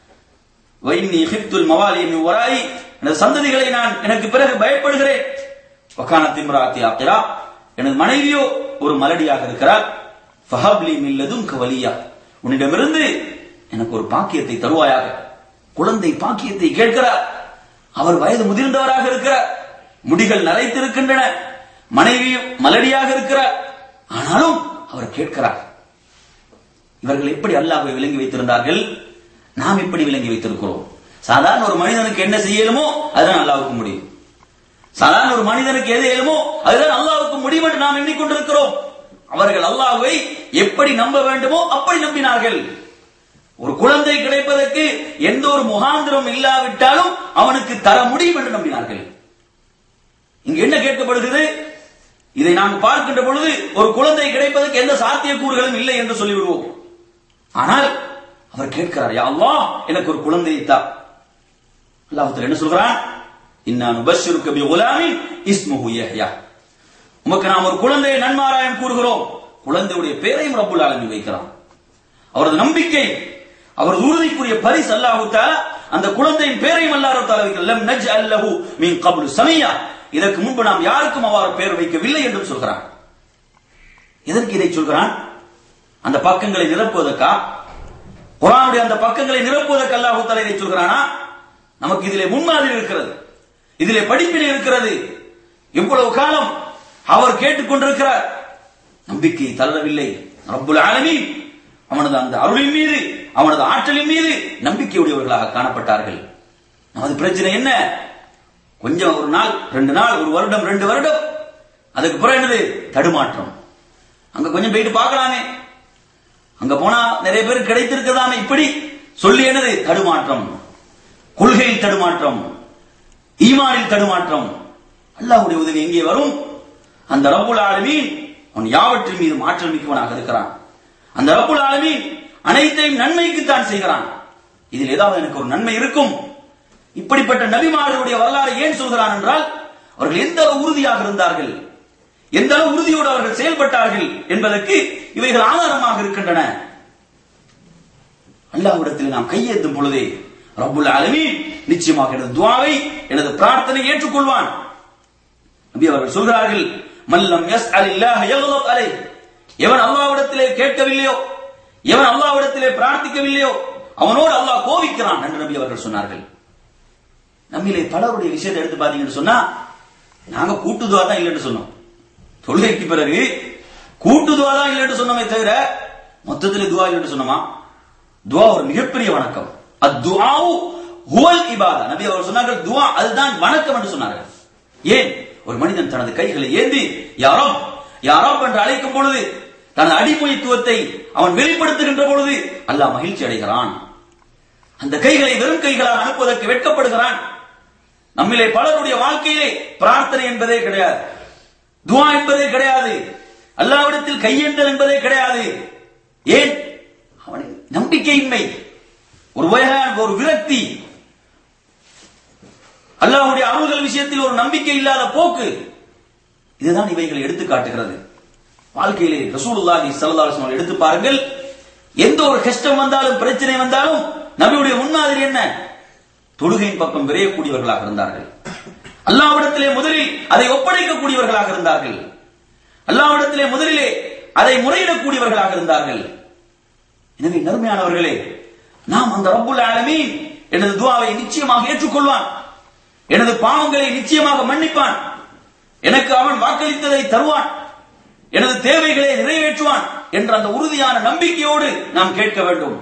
வைன்னி ஹிப்துல் மவாலி மின் வராயி எனது சந்ததிகளை நான் எனக்கு பிறகு பயப்படுகிறேன் வக்கானத் இம்ராத்தி ஆத்திரா எனது மனைவியோ ஒரு மலடியாக இருக்கிறார் ஃபஹப்லி மில்லதும் கவலியா உன்னிடமிருந்து எனக்கு ஒரு பாக்கியத்தை தருவாயாக குழந்தை பாக்கியத்தை கேட்கிறார் அவர் வயது முதிர்ந்தவராக இருக்கிறார் முடிகள் நரைத்திருக்கின்றன மனைவியும் மலடியாக இருக்கிறார் ஆனாலும் அவர் கேட்கிறார் இவர்கள் எப்படி அல்லாஹ்வை விளங்கி வைத்திருந்தார்கள் நாம் எப்படி விளங்கி வைத்திருக்கிறோம் சாதாரண ஒரு மனிதனுக்கு என்ன செய்யலுமோ அதுதான் அல்லாஹ்வுக்கு முடியும் சாதாரண ஒரு மனிதனுக்கு எது இயலுமோ அதுதான் அல்லாஹ்வுக்கு முடியும் என்று நாம் எண்ணிக்கொண்டிருக்கிறோம் அவர்கள் அல்லாஹ்வை எப்படி நம்ப வேண்டுமோ அப்படி நம்பினார்கள் ஒரு குழந்தை கிடைப்பதற்கு எந்த ஒரு முகாந்திரம் இல்லாவிட்டாலும் அவனுக்கு தர முடியும் என்று நம்பினார்கள் இங்கு என்ன கேட்கப்படுகிறது இதை நாம் பார்க்கின்ற பொழுது ஒரு குழந்தை கிடைப்பதற்கு எந்த சாத்தியக்கூறுகளும் இல்லை என்று சொல்லிவிடுவோம் ஆனால் அவர் கேட்கிறார் யா அல்லாஹ் எனக்கு ஒரு குழந்தையை தா அல்லாஹ் என்ன சொல்கிறான் இன்னா நுபஷ்ஷிருக்க பி குலாமின் இஸ்முஹு யஹ்யா உமக்கு நாம் ஒரு குழந்தையை நன்மாராயம் கூறுகிறோம் குழந்தையுடைய பேரையும் ரப்புல் ஆலமீன் வைக்கிறான் அவரது நம்பிக்கை அவரது உறுதிக்குரிய பரிசு அல்லாஹு தஆலா அந்த குழந்தையின் பேரையும் அல்லாஹ் தஆலா வைக்கிறார் லம் நஜ்அல் லஹு மின் கப்லு சமியா இதற்கு முன்பு நாம் யாருக்கும் அவ்வாறு பெயர் வைக்கவில்லை என்றும் சொல்கிறான் எதற்கு இதை சொல்கிறான் அந்த பக்கங்களை நிரப்புவதற்கா குரானுடைய அந்த பக்கங்களை நிரப்புவதற்கு அல்லாஹு தஆலா இதை சொல்கிறானா நமக்கு இதிலே முன்மாதிரி இருக்கிறது இதிலே படிப்பினை இருக்கிறது இவ்வளவு காலம் அவர் கேட்டுக்கொண்டிருக்கிறார் நம்பிக்கை தளரவில்லை ரப்புல் ஆலமீன் அவனது அந்த அருளின் மீது அவனது ஆற்றலின் மீது நம்பிக்கையுடையவர்களாக காணப்பட்டார்கள் நமது பிரச்சனை என்ன கொஞ்சம் ஒரு நாள் ரெண்டு நாள் ஒரு வருடம் ரெண்டு வருடம் அதுக்கு பிறகு என்னது தடுமாற்றம் அங்க கொஞ்சம் போயிட்டு பார்க்கலாமே அங்க போனா நிறைய பேர் கிடைத்திருக்கதாமே இப்படி சொல்லி என்னது தடுமாற்றம் கொள்கையில் தடுமாற்றம் ஈமானில் தடுமாற்றம் அல்லாஹ்வுடைய உதவி எங்கே வரும் அந்த ரப்புல் ஆலமீன் அவன் யாவற்றின் மீது மாற்றல் மிக்கவனாக இருக்கிறான் அந்த ரப்புல் ஆலமீன் அனைத்தையும் நன்மைக்கு தான் செய்கிறான் இதில் ஏதாவது எனக்கு ஒரு நன்மை இருக்கும் இப்படிப்பட்ட நபிமார்களுடைய வரலாறு ஏன் சொல்கிறான் என்றால் அவர்கள் எந்த அளவு உறுதியாக இருந்தார்கள் எந்த அளவு உறுதியோடு அவர்கள் செயல்பட்டார்கள் என்பதற்கு இவைகள் ஆதாரமாக இருக்கின்றன அல்லாஹ்விடத்தில் நாம் கையேந்தும் பொழுதே ரப்புல் ஆலமீன் நிச்சயமாக எனது துவாவை எனது பிரார்த்தனை ஏற்றுக்கொள்வான் நபி அவர்கள் சொல்கிறார்கள் மல்லம் எஸ் அலில்லாஹ் யக்லப் அலை எவன் அல்லாஹ்விடத்திலே கேட்கவில்லையோ எவன் அல்லாஹ்விடத்திலே பிரார்த்திக்கவில்லையோ அவனோடு அல்லாஹ் கோபிக்கிறான் என்று நபி அவர்கள் சொன்னார்கள் நம்மிலே பலருடைய விஷயத்தை எடுத்து பாத்தீங்கன்னு சொன்னா நாங்க கூட்டுதுவா தான் இல்லைன்னு சொன்னோம் தொழுகைக்கு பிறகு கூட்டுதுவா தான் இல்லைன்னு சொன்னோமே தவிர மொத்தத்தில் துவா இல்லைன்னு சொன்னோமா துவா ஒரு மிகப்பெரிய வணக்கம் அத்துஆவு ஹுவல் இபாதா நபி அவர் சொன்னார்கள் துவா அதுதான் வணக்கம் என்று சொன்னார்கள் ஏன் ஒரு மனிதன் தனது கைகளை ஏந்தி யாரோ யாரோ என்று அழைக்கும் பொழுது தனது அடிமைத்துவத்தை அவன் வெளிப்படுத்துகின்ற பொழுது அல்லாஹ் மகிழ்ச்சி அடைகிறான் அந்த கைகளை வெறும் கைகளால் அனுப்புவதற்கு வெட்கப்படுகிறான் நம்மிலே பலருடைய வாழ்க்கையிலே பிரார்த்தனை என்பதே கிடையாது துவா என்பதே கிடையாது அல்லாவிடத்தில் கையேந்தல் என்பதே கிடையாது ஏன் அவனை நம்பிக்கையின்மை ஒரு வயதான ஒரு விரக்தி அல்லாஹ்வுடைய அருள்கள் விஷயத்தில் ஒரு நம்பிக்கை இல்லாத போக்கு இதுதான் இவைகளை எடுத்து காட்டுகிறது வாழ்க்கையிலே ரசூலுல்லாஹி ஸல்லல்லாஹு அலைஹி வஸல்லம் எடுத்து பாருங்கள் எந்த ஒரு கஷ்டம் வந்தாலும் பிரச்சனை வந்தாலும் நபியுடைய முன்மாதிரி என்ன தொழுகையின் பக்கம் விரையக்கூடியவர்களாக இருந்தார்கள் அல்லாவிடத்திலே முதலில் அதை ஒப்படைக்கக்கூடியவர்களாக இருந்தார்கள் அல்லாவிடத்திலே முதலிலே அதை முறையிடக்கூடியவர்களாக இருந்தார்கள் எனவே நறுமையானவர்களே நாம் அந்த ரப்புல் ஆலமீன் எனது துவாவை நிச்சயமாக ஏற்றுக்கொள்வான் எனது பாவங்களை நிச்சயமாக மன்னிப்பான் எனக்கு அவன் வாக்களித்ததை தருவான் எனது தேவைகளை நிறைவேற்றுவான் என்ற அந்த உறுதியான நம்பிக்கையோடு நாம் கேட்க வேண்டும்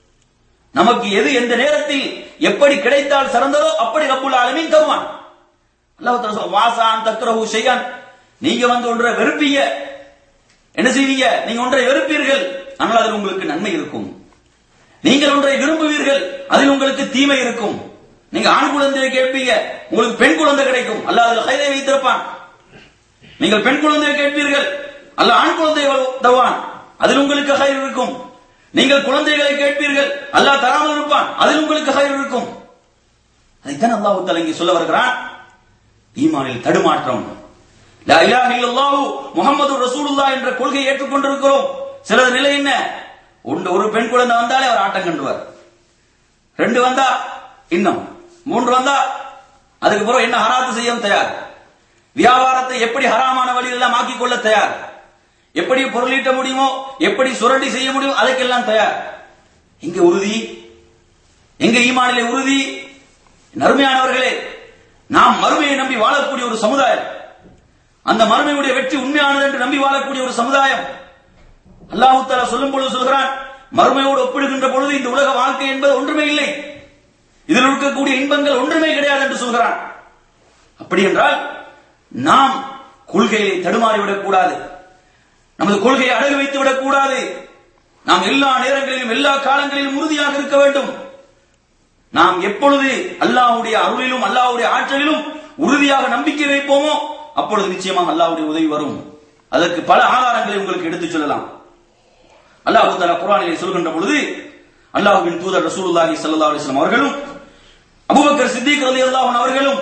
நமக்கு எது எந்த நேரத்தில் எப்படி கிடைத்தால் சிறந்ததோ அப்படி ரப்புல் ஆலமீன் தருவான் அல்லாஹ் தஆலா சொல்ல வாசான் தக்ரஹு ஷையன் நீங்க வந்து ஒன்றை வெறுப்பீங்க என்ன செய்வீங்க நீங்க ஒன்றை வெறுப்பீர்கள் ஆனால் அதில் உங்களுக்கு நன்மை இருக்கும் நீங்கள் ஒன்றை விரும்புவீர்கள் அதில் உங்களுக்கு தீமை இருக்கும் நீங்க ஆண் குழந்தையை கேட்பீங்க உங்களுக்கு பெண் குழந்தை கிடைக்கும் அல்லாஹ் அதில் கைதை வைத்திருப்பான் நீங்கள் பெண் குழந்தையை கேட்பீர்கள் அல்ல ஆண் குழந்தை தருவான் அதில் உங்களுக்கு கயிறு இருக்கும் நீங்கள் குழந்தைகளை கேட்பீர்கள் அல்லாஹ் தராமல் இருப்பான் அதில் உங்களுக்கு கயிறு இருக்கும் அதைத்தான் அல்லாஹ் தஆலா இங்கே சொல்ல வருகிறான் ஈமானில் தடுமாற்றம் லா இலாஹ இல்லல்லாஹு முஹம்மது ரசூலுல்லாஹ் என்ற கொள்கையை ஏற்றுக்கொண்டிருக்கிறோம் சிலது நிலை என்ன ஒன்று ஒரு பெண் குழந்தை வந்தாலே அவர் ஆட்டம் கண்டுவார் ரெண்டு வந்தா இன்னும் மூன்று வந்தா அதுக்கு பிறகு என்ன ஹராத்து செய்யவும் தயார் வியாபாரத்தை எப்படி ஹராமான வழியில் எல்லாம் ஆக்கிக் கொள்ள தயார் எப்படி பொருளீட்ட முடியுமோ எப்படி சுரண்டி செய்ய முடியும் அதற்கெல்லாம் தயார் எங்க உறுதி எங்க ஈமானிலே உறுதி நறுமையானவர்களே நாம் மறுமையை நம்பி வாழக்கூடிய ஒரு சமுதாயம் அந்த மறுமையுடைய வெற்றி உண்மையானது என்று நம்பி வாழக்கூடிய ஒரு சமுதாயம் அல்லாஹு தாலா சொல்லும் பொழுது சொல்கிறான் மறுமையோடு ஒப்பிடுகின்ற பொழுது இந்த உலக வாழ்க்கை என்பது ஒன்றுமே இல்லை இதில் இருக்கக்கூடிய இன்பங்கள் ஒன்றுமே கிடையாது என்று சொல்கிறான் அப்படி என்றால் நாம் கொள்கையை தடுமாறிவிடக் கூடாது நமது கொள்கையை அடகு வைத்து விடக் கூடாது நாம் எல்லா நேரங்களிலும் எல்லா காலங்களிலும் உறுதியாக இருக்க வேண்டும் நாம் எப்பொழுது அல்லாஹ்வுடைய அருளிலும் அல்லாஹ்வுடைய ஆற்றலிலும் உறுதியாக நம்பிக்கை வைப்போமோ அப்பொழுது நிச்சயமாக அல்லாஹ்வுடைய உதவி வரும் அதற்கு பல ஆதாரங்களை உங்களுக்கு எடுத்துச் சொல்லலாம் அல்லாஹ் தஆலா குர்ஆனிலே சொல்கின்ற பொழுது அல்லாஹ்வின் தூதர் ரசூலுல்லாஹி ஸல்லல்லாஹு அலைஹி வஸல்லம் அவர்களும் அபூபக்கர் சித்திக் ரலியல்லாஹு அன்ஹு அவர்களும்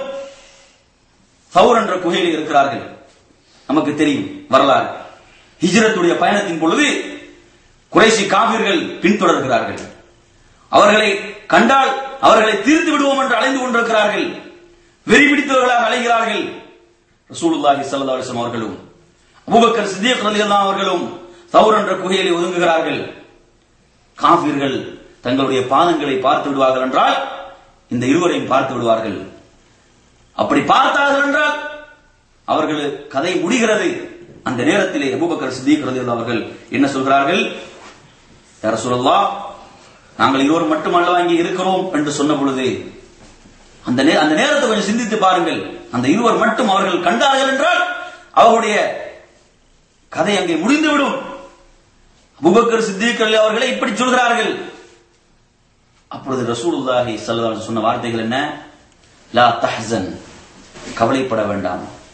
சௌர் என்ற குகையில் இருக்கிறார்கள் நமக்கு தெரியும் வரலாறு ஹிஜ்ரத்துடைய பயணத்தின் பொழுது குறைசி காவிர்கள் பின்தொடர்கிறார்கள் அவர்களை கண்டால் அவர்களை தீர்த்து விடுவோம் என்று அலைந்து கொண்டிருக்கிறார்கள் வெறி பிடித்தவர்களாக அலைகிறார்கள் ரசூலுல்லாஹி ஸல்லல்லாஹு அலைஹி வஸல்லம் அவர்களும் அபூபக்கர் சித்திக் ரலியல்லாஹு அவர்களும் சௌர் என்ற குகையிலே ஒதுங்குகிறார்கள் காபிர்கள் தங்களுடைய பாதங்களை பார்த்து விடுவார்கள் என்றால் இந்த இருவரையும் பார்த்து விடுவார்கள் அப்படி பார்த்தார்கள் என்றால் அவர்கள் கதை முடிகிறது அந்த நேரத்திலே அபூபக்கர் சித்திக் ரலியல்லாஹு அவர்கள் என்ன சொல்கிறார்கள் யா ரசூலல்லாஹ் நாங்கள் இருவர் மட்டும் அல்லவா இங்கே இருக்கிறோம் என்று சொன்ன பொழுது அந்த நே- அந்த நேரத்தை கொஞ்சம் சிந்தித்து பாருங்கள் அந்த இருவர் மட்டும் அவர்கள் கண்டார்கள் என்றால் அவர்களுடைய கதை அங்கே முடிந்துவிடும் அபூபக்கர் சித்திக் அலி அவர்களை இப்படி சொல்கிறார்கள் அப்பொழுது ரசூலுல்லாஹி ஸல்லல்லாஹு அலைஹி வஸல்லம் சொன்ன வார்த்தைகள் என்ன லா தஹ்சன் கவலைப்பட வேண்டாம்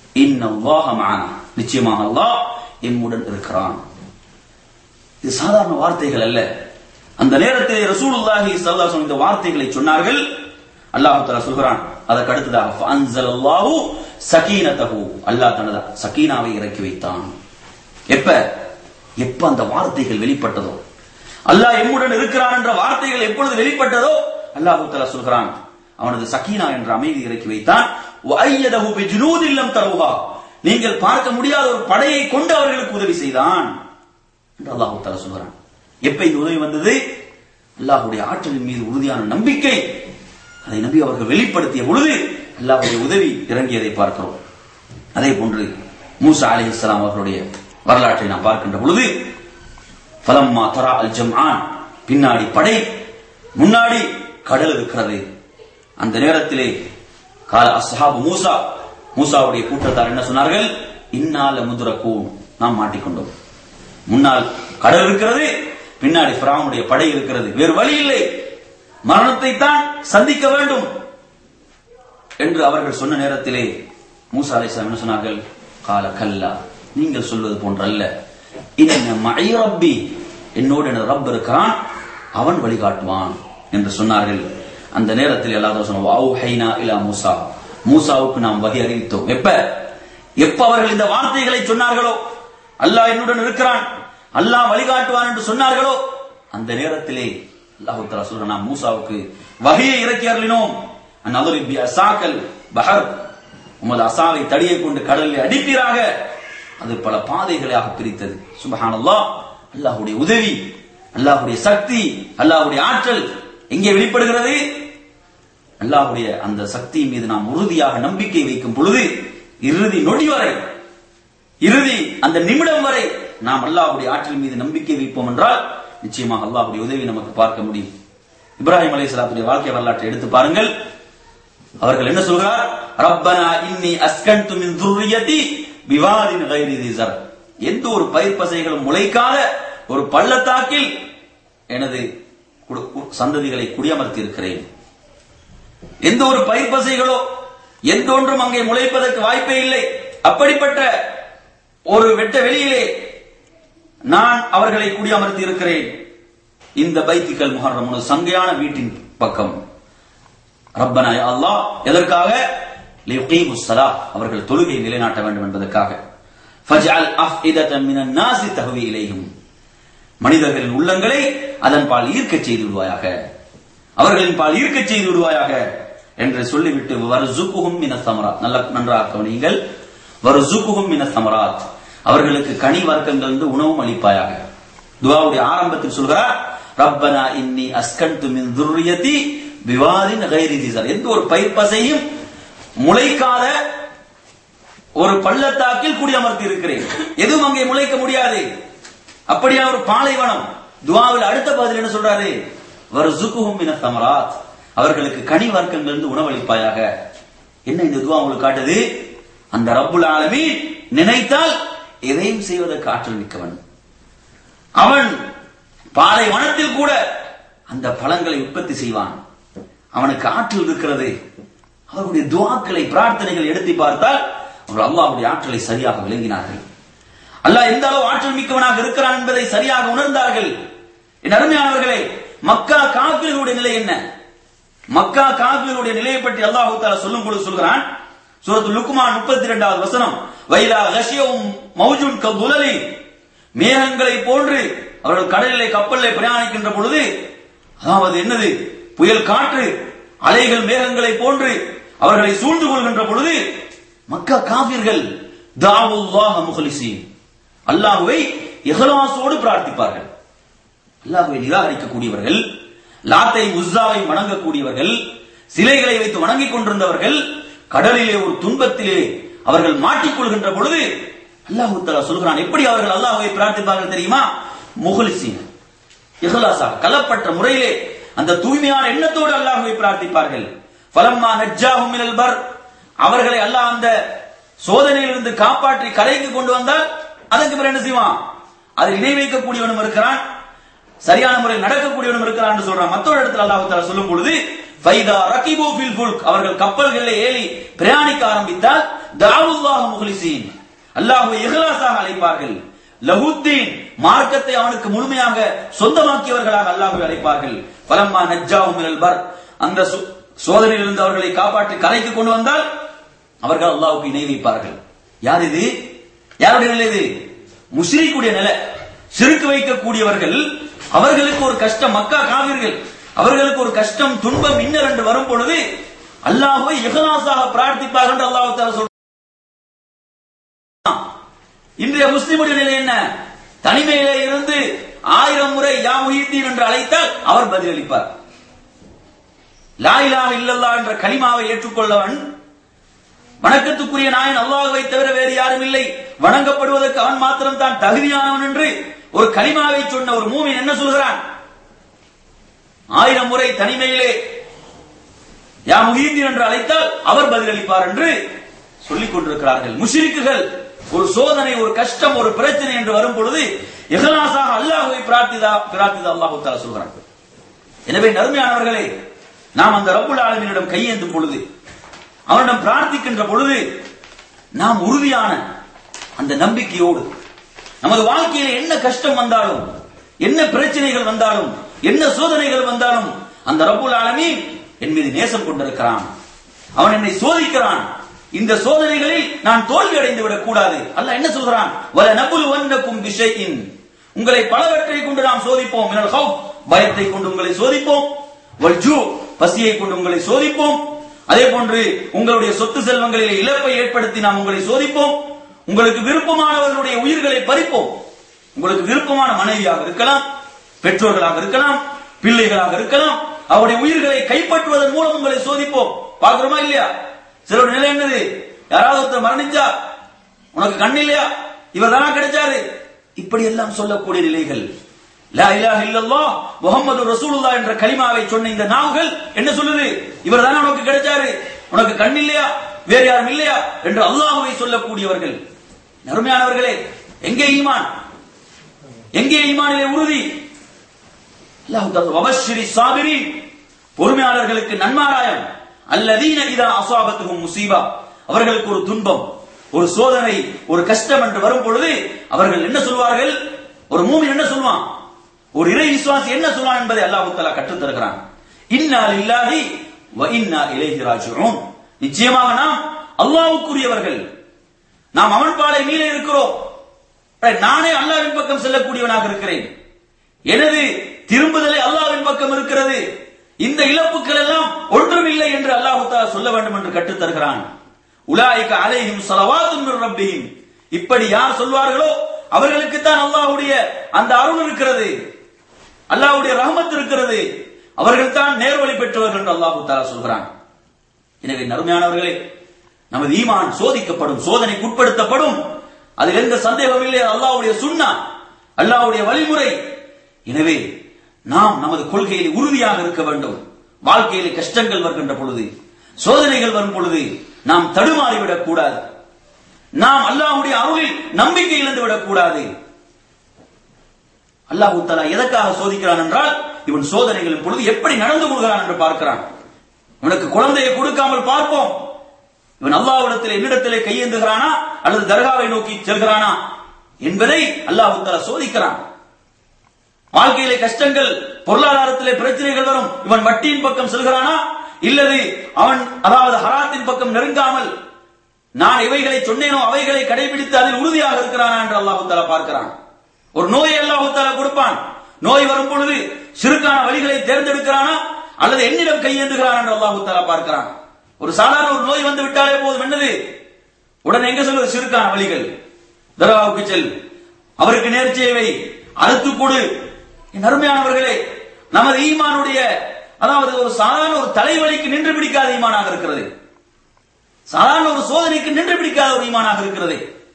இன்னல்லாஹ மஅனா நிச்சயமாக அல்லாஹ் எம்முடன் இருக்கிறான் இது சாதாரண வார்த்தைகள் அல்ல அந்த நேரத்தில் ரசூலுல்லாஹி ஸல்லல்லாஹு அலைஹி இந்த வார்த்தைகளை சொன்னார்கள் அல்லாஹ் தஆலா சொல்கிறான் அதற்கு அடுத்ததாக ஃபஅன்ஸலல்லாஹு சகீனத்தஹு அல்லாஹ் தனது சகீனாவை இறக்கி வைத்தான் எப்ப எப்ப அந்த வார்த்தைகள் வெளிப்பட்டதோ அல்லாஹ் எம்முடன் இருக்கிறான் என்ற வார்த்தைகள் எப்பொழுது வெளிப்பட்டதோ அல்லாஹ் தஆலா சொல்கிறான் அவனது சகீனா என்ற அமைதி இறக்கி வைத்தான் வஅய்யதஹு பிஜுனூதின் லம் தருஹா நீங்கள் பார்க்க முடியாத ஒரு படையை கொண்டு அவர்களுக்கு உதவி செய்தான் என்று அல்லாஹ் தஆலா சொல்கிறான் எப்ப இந்த உதவி வந்தது அல்லாஹ்வுடைய ஆற்றலின் மீது உறுதியான நம்பிக்கை அதை நம்பி அவர்கள் வெளிப்படுத்திய பொழுது அல்லாஹ்வுடைய உதவி இறங்கியதை பார்க்கிறோம் அதே போன்று மூசா அலைஹிஸ்ஸலாம் அவர்களுடைய வரலாற்றை நாம் பார்க்கின்ற பொழுது ஃபலம்மா தரா அல் ஜம்ஆன் பின்னாடி படை முன்னாடி கடல் இருக்கிறது அந்த நேரத்திலே கால அஸ்ஹாபு மூசா மூசாவுடைய கூட்டத்தார் என்ன சொன்னார்கள் இன்னால முதுரக்கூன் நாம் மாட்டிக்கொண்டோம் முன்னால் கடல் இருக்கிறது பின்னாடி பிராவுடைய படை இருக்கிறது வேறு வழி இல்லை மரணத்தை தான் சந்திக்க வேண்டும் என்று அவர்கள் சொன்ன நேரத்திலே மூசா அலைஹிஸ்ஸலாம் என்ன சொன்னார்கள் கால கல்லா நீங்கள் சொல்வது போன்றல்ல இன்ன மஐ ரப்பி என்னோடு எனது ரப் இருக்கிறான் அவன் வழிகாட்டுவான் என்று சொன்னார்கள் அந்த நேரத்தில் எல்லாரும் சொன்ன ஹைனா இலா மூசா மூசாவுக்கு நாம் வகை அறிவித்தோம் எப்ப எப்ப அவர்கள் இந்த வார்த்தைகளை சொன்னார்களோ அல்லாஹ் என்னுடன் இருக்கிறான் அல்லாஹ் வழிகாட்டுவான் என்று சொன்னார்களோ அந்த நேரத்திலே அல்லாஹு தஆலா சொல்றான் நாம் மூசாவுக்கு வகையை இறக்கி அருளினோம் அந்நதுரி பி அசாக்கல் பஹர் உமது அசாவை தடியை கொண்டு கடலில் அடிப்பீராக அது பல பாதைகளாக பிரித்தது சுபஹானல்லாஹ் அல்லாஹ்வுடைய உதவி அல்லாஹ்வுடைய சக்தி அல்லாஹ்வுடைய ஆற்றல் எங்கே வெளிப்படுகிறது அல்லாஹ்வுடைய அந்த சக்தி மீது நாம் உறுதியாக நம்பிக்கை வைக்கும் பொழுது இறுதி நொடி வரை இறுதி அந்த நிமிடம் வரை நாம் அல்லாஹ்வுடைய ஆற்றல் மீது நம்பிக்கை வைப்போம் என்றால் நிச்சயமாக அல்லாஹ்வுடைய உதவி நமக்கு பார்க்க முடியும் இப்ராஹிம் அலைஹிஸ்ஸலாத்துடைய வாழ்க்கை வரலாற்றை எடுத்து பாருங்கள் அவர்கள் என்ன சொல்கிறார் ரப்பனா இன்னி அஸ்கன்து மின் துர்ரியதி பிவாதின் கைரி திசர் எந்த ஒரு பயிர் பசைகளும் முளைக்காத ஒரு பள்ளத்தாக்கில் எனது குடு- கு- சந்ததிகளை குடியமர்த்தி இருக்கிறேன் எந்த ஒரு பயிர் பசைகளோ எந்த ஒன்றும் அங்கே முளைப்பதற்கு வாய்ப்பே இல்லை அப்படிப்பட்ட ஒரு வெட்ட வெளியிலே நான் அவர்களை குடியமர்த்தி இருக்கிறேன் இந்த பைத்திக்கல் முஹர்ரம் ஒரு சங்கையான வீட்டின் பக்கம் ரப்பனா யா அல்லாஹ் எதற்காக லியுகீமு ஸலாஹ் அவர்கள் தொழுகை நிலைநாட்ட வேண்டும் என்பதற்காக ஃபஜ்அல் அஃஇதத்தன் மினன் நாஸி தஹ்வி இலைஹிம் மனிதர்களின் உள்ளங்களை அதன் பால் ஈர்க்கச் செய்து விடுவாயாக அவர்களின் பால் ஈர்க்கச் செய்து விடுவாயாக என்று சொல்லிவிட்டு வர்சுகுஹும் மின சமராத் நல்ல நன்றாக கவனியுங்கள் வர்சுகுஹும் மின சமராத் அவர்களுக்கு கனி வர்க்கங்கள் வந்து உணவும் அளிப்பாயாக துவாவுடைய ஆரம்பத்தில் சொல்கிறார் ரப்பனா இன்னி அஸ்கன்து மின் துர்ரியதி விவாதின் கைரி திசர் எந்த ஒரு பயிர் பசையும் முளைக்காத ஒரு பள்ளத்தாக்கில் குடியமர்த்தி இருக்கிறேன் எதுவும் அங்கே முளைக்க முடியாது அப்படியா ஒரு பாலைவனம் துவாவில் அடுத்த பதில் என்ன சொல்றாரு வர்சுகுஹும் மின சமராத் அவர்களுக்கு கனி வர்க்கங்கள் இருந்து உணவளிப்பாயாக என்ன இந்த துவா உங்களுக்கு காட்டுது அந்த ரப்புல் ஆலமீன் நினைத்தால் எதையும் செய்வதற்கு ஆற்றல் மிக்கவன் அவன் பாலைவனத்தில் கூட அந்த பழங்களை உற்பத்தி செய்வான் அவனுக்கு ஆற்றல் இருக்கிறது அவருடைய துவாக்களை பிரார்த்தனைகள் எடுத்து பார்த்தால் அவர்கள் அல்லாஹ்வுடைய ஆற்றலை சரியாக விளங்கினார்கள் அல்லாஹ் எந்த அளவு ஆற்றல் மிக்கவனாக இருக்கிறான் என்பதை சரியாக உணர்ந்தார்கள் என் அருமையானவர்களே மக்கா காபிர்களுடைய நிலை என்ன மக்கா காபிர்களுடைய நிலையை பற்றி அல்லாஹு தாலா சொல்லும் பொழுது சொல்கிறான் சூரத்து லுக்மான் முப்பத்தி இரண்டாவது வசனம் வைலா கஷியவும் மௌஜூன் கபுலலி மேகங்களை போன்று அவர்கள் கடலிலே கப்பலிலே பிரயாணிக்கின்ற பொழுது அதாவது என்னது புயல் காற்று அலைகள் மேகங்களை போன்று அவர்களை சூழ்ந்து கொள்கின்ற பொழுது மக்கா காபிர்கள் தாவுல்லாஹ முஹலிசீன் அல்லாஹுவை இஹ்லாஸோடு பிரார்த்திப்பார்கள் அல்லாஹுவை நிராகரிக்கக்கூடியவர்கள் லாத்தை உஸ்ஸாவை வணங்கக்கூடியவர்கள் சிலைகளை வைத்து வணங்கிக் கொண்டிருந்தவர்கள் கடலிலே ஒரு துன்பத்திலே அவர்கள் மாட்டிக்கொள்கின்ற பொழுது அல்லாஹு தஆலா சொல்கிறான் எப்படி அவர்கள் அல்லாஹ்வை பிரார்த்திப்பார்கள் தெரியுமா முஹலிசீன் இஹ்லாஸா கலப்பற்ற முறையிலே அந்த தூய்மையான எண்ணத்தோடு அல்லாஹ்வை பிரார்த்திப்பார்கள் ஃபலம்மா நஜ்ஜாஹும் மினல் பர் அவர்களை அல்லாஹ் அந்த சோதனையிலிருந்து காப்பாற்றி கரைக்கு கொண்டு வந்தால் அதற்கு பிறகு என்ன செய்வான் அதில் இணை வைக்கக்கூடியவனும் இருக்கிறான் சரியான முறையில் நடக்கக்கூடியவனும் இருக்கிறான் என்று சொல்றான் மற்றொரு இடத்துல அல்லாஹ் தஆலா சொல்லும் பொழுது ஃபைதா ரகிபு ஃபில் ஃபுல்க் அவர்கள் கப்பல்களை ஏறி பிரயாணிக்க ஆரம்பித்தால் தாவுல்லாஹ் முஹ்லிசீன் அல்லாஹ்வை இஹ்லாஸாக அழைப்பார்கள் லஹுத்தீன் மார்க்கத்தை அவனுக்கு முழுமையாக சொந்தமாக்கியவர்களாக அல்லாஹ்வை அழைப்பார்கள் பலம்மா நஜ்ஜாஹு மினல் பர் அந்த சோ- சோதனையிலிருந்து அவர்களை காப்பாற்றி கரைக்கு கொண்டு வந்தால் அவர்கள் அல்லாஹ்வுக்கு இணை வைப்பார்கள் யார் இது யாருடைய நிலை இது முஸ்லிக்குடைய நிலை சிறுக்கு வைக்கக்கூடியவர்கள் அவர்களுக்கு ஒரு கஷ்டம் மக்கா காவிர்கள் அவர்களுக்கு ஒரு கஷ்டம் துன்பம் இன்னல் என்று வரும் பொழுது அல்லாஹ்வை இஹ்லாஸாக பிரார்த்திப்பார்கள் என்று அல்லாஹ் தஆலா சொல்றான் இன்றைய முஸ்லிமுடைய நிலை என்ன தனிமையிலே இருந்து ஆயிரம் முறை யா முஹித்தீன் என்று அழைத்தால் அவர் பதிலளிப்பார் லா இலாஹ இல்லல்லாஹ் என்ற கலிமாவை ஏற்றுக்கொள்ளவன் வணக்கத்துக்குரிய நாயன் அல்லாஹ்வை தவிர வேறு யாரும் இல்லை வணங்கப்படுவதற்கு அவன் மாத்திரம் தான் தகுதியானவன் என்று ஒரு கலிமாவை சொன்ன ஒரு மூமின் என்ன சொல்கிறான் ஆயிரம் முறை தனிமையிலே யா முஹீதீன் என்று அழைத்தால் அவர் பதிலளிப்பார் என்று சொல்லிக் கொண்டிருக்கிறார்கள் முஷிரிக்குகள் ஒரு சோதனை ஒரு கஷ்டம் ஒரு பிரச்சனை என்று வரும் பொழுது இஹ்லாஸாக அல்லாஹ்வை பிரார்த்திதா பிரார்த்திதா அல்லாஹ் தஆலா சொல்கிறான் எனவே நறுமையானவர்களே நாம் அந்த ரப்புல் ஆலமீனிடம் கையேந்தும் பொழுது அவனிடம் பிரார்த்திக்கின்ற பொழுது நாம் உறுதியான அந்த நம்பிக்கையோடு நமது வாழ்க்கையில என்ன கஷ்டம் வந்தாலும் என்ன பிரச்சனைகள் வந்தாலும் என்ன சோதனைகள் வந்தாலும் அந்த ரப்புல் ஆலமீன் என் மீது நேசம் கொண்டிருக்கிறான் அவன் என்னை சோதிக்கிறான் இந்த சோதனைகளில் நான் தோல்வி அடைந்து விடக் கூடாது அல்லாஹ் என்ன சொல்கிறான் வல நபுல் வன்னக்கும் பிஷைஇன் உங்களை பலவற்றை கொண்டு நாம் சோதிப்போம் மினல் ஹவுப் பயத்தை கொண்டு உங்களை சோதிப்போம் வல் ஜூ பசியை கொண்டு உங்களை சோதிப்போம் அதே போன்று உங்களுடைய சொத்து செல்வங்களில் இழப்பை ஏற்படுத்தி நாம் உங்களை சோதிப்போம் உங்களுக்கு விருப்பமானவர்களுடைய உயிர்களை பறிப்போம் உங்களுக்கு விருப்பமான மனைவியாக இருக்கலாம் பெற்றோர்களாக இருக்கலாம் பிள்ளைகளாக இருக்கலாம் அவருடைய உயிர்களை கைப்பற்றுவதன் மூலம் உங்களை சோதிப்போம் பார்க்கிறோமா இல்லையா சிலருடைய நிலை என்னது யாராவது ஒருத்தர் மரணிச்சா உனக்கு கண் இல்லையா இவர் தானா கிடைச்சாரு இப்படி எல்லாம் சொல்லக்கூடிய நிலைகள் லா இலாஹ இல்லல்லாஹ் முஹம்மது ரசூலுல்லாஹ் என்ற கலிமாவை சொன்ன இந்த நாவுகள் என்ன சொல்லுது இவர் தானே உனக்கு கிடைச்சாரு உனக்கு கண் இல்லையா வேற யாரும் இல்லையா என்று அல்லாஹ்வை சொல்லக்கூடியவர்கள் நறுமையானவர்களே எங்கே ஈமான் எங்கே ஈமானிலே உறுதி அல்லாஹ் தஆலா வபஷ்ஷிரி சாபிரீன் பொறுமையாளர்களுக்கு நன்மாராயம் அல்லதீன இதா அஸாபத்துஹும் முசீபா அவர்களுக்கு ஒரு துன்பம் ஒரு சோதனை ஒரு கஷ்டம் என்று வரும் பொழுது அவர்கள் என்ன சொல்வார்கள் ஒரு மூமின் என்ன சொல்வான் ஒரு இறை விசுவாசி என்ன சொல்வான் என்பதை அல்லாஹ் தஆலா கற்றுத் தருகிறான் இன்னா லில்லாஹி வ இன்னா இலைஹி ராஜிஊன் நிச்சயமாக நாம் அல்லாஹ்வுக்குரியவர்கள் நாம் அவன் பாலை மீள இருக்கிறோம் நானே அல்லாஹ்வின் பக்கம் செல்லக்கூடியவனாக இருக்கிறேன் எனது திரும்புதலை அல்லாஹ்வின் பக்கம் இருக்கிறது இந்த இழப்புகள் எல்லாம் ஒன்றுமில்லை என்று அல்லாஹ் தஆலா சொல்ல வேண்டும் என்று கற்றுத் தருகிறான் உலாயிக அலைஹிம் ஸலவாத்தும் மிர் ரப்பிஹிம் இப்படி யார் சொல்வார்களோ அவர்களுக்கு தான் அல்லாஹ்வுடைய அந்த அருள் இருக்கிறது அல்லாஹ்வுடைய ரஹமத் இருக்கிறது அவர்கள் தான் நேர்வழி பெற்றவர்கள் என்று அல்லாஹ் தஆலா சொல்கிறான் எனவே நறுமையானவர்களே நமது ஈமான் சோதிக்கப்படும் சோதனைக்கு உட்படுத்தப்படும் அதில் எந்த சந்தேகம் இல்லை அல்லாஹ்வுடைய சுன்னா அல்லாஹ்வுடைய வழிமுறை எனவே நாம் நமது கொள்கையில் உறுதியாக இருக்க வேண்டும் வாழ்க்கையில் கஷ்டங்கள் வருகின்ற பொழுது சோதனைகள் வரும் பொழுது நாம் தடுமாறிவிடக் கூடாது நாம் அல்லாஹ்வுடைய அருளில் நம்பிக்கை இழந்து விடக் கூடாது அல்லாஹ் தஆலா எதற்காக சோதிக்கிறான் என்றால் இவன் சோதனைகளின் பொழுது எப்படி நடந்து கொள்கிறான் என்று பார்க்கிறான் இவனுக்கு குழந்தையை கொடுக்காமல் பார்ப்போம் இவன் அல்லாஹ்விடத்தில் என்னிடத்திலே கையேந்துகிறானா அல்லது தர்காவை நோக்கி செல்கிறானா என்பதை அல்லாஹ் தஆலா சோதிக்கிறான் வாழ்க்கையிலே கஷ்டங்கள் பொருளாதாரத்திலே பிரச்சனைகள் வரும் இவன் வட்டியின் பக்கம் செல்கிறானா இல்லது அவன் அதாவது ஹராத்தின் பக்கம் நெருங்காமல் நான் இவைகளை சொன்னேனோ அவைகளை கடைபிடித்து அதில் உறுதியாக இருக்கிறானா என்று அல்லாஹு தாலா பார்க்கிறான் ஒரு நோயை அல்லாஹு தாலா கொடுப்பான் நோய் வரும் பொழுது சிறுக்கான வழிகளை தேர்ந்தெடுக்கிறானா அல்லது என்னிடம் கையேந்துகிறான் என்று அல்லாஹு தாலா பார்க்கிறான் ஒரு சாதாரண ஒரு நோய் வந்து விட்டாலே போதும் என்னது உடனே எங்க சொல்வது சிறுக்கான வழிகள் தர்காவுக்கு செல் அவருக்கு நேர்ச்சியவை அறுத்து கொடு என் அருமையானவர்களே நமது ஈமானுடைய அதாவது ஒரு சாதாரண ஒரு தலைவலிக்கு நின்று பிடிக்காத ஈமானாக இருக்கிறது சாதாரண ஒரு சோதனைக்கு நின்று பிடிக்காத ஒரு ஈமானாக இருக்கிறது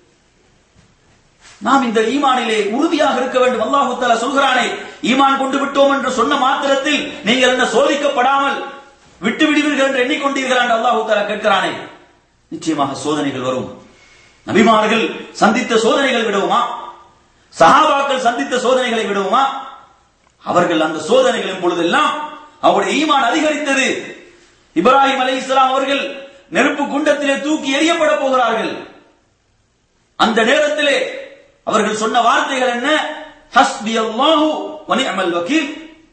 நாம் இந்த ஈமானிலே உறுதியாக இருக்க வேண்டும் அல்லாஹு தஆலா சொல்கிறானே ஈமான் கொண்டு விட்டோம் என்று சொன்ன மாத்திரத்தில் நீங்கள் என்ன சோதிக்கப்படாமல் விட்டு விடுவீர்கள் என்று எண்ணிக்கொண்டீர்கள் என்று அல்லாஹு தஆலா கேட்கிறானே நிச்சயமாக சோதனைகள் வரும் நபிமார்கள் சந்தித்த சோதனைகள் விடுவோமா சஹாபாக்கள் சந்தித்த சோதனைகளை விடுவோமா அவர்கள் அந்த சோதனைகளின் பொழுதெல்லாம் அவருடைய ஈமான் அதிகரித்தது இப்ராஹிம் அலை இஸ்லாம் அவர்கள் நெருப்பு குண்டத்திலே தூக்கி எறியப்பட போகிறார்கள் அந்த நேரத்திலே அவர்கள் சொன்ன வார்த்தைகள் என்ன ஹஸ்பி அல்லாஹு வனிஅமல் வக்கீல்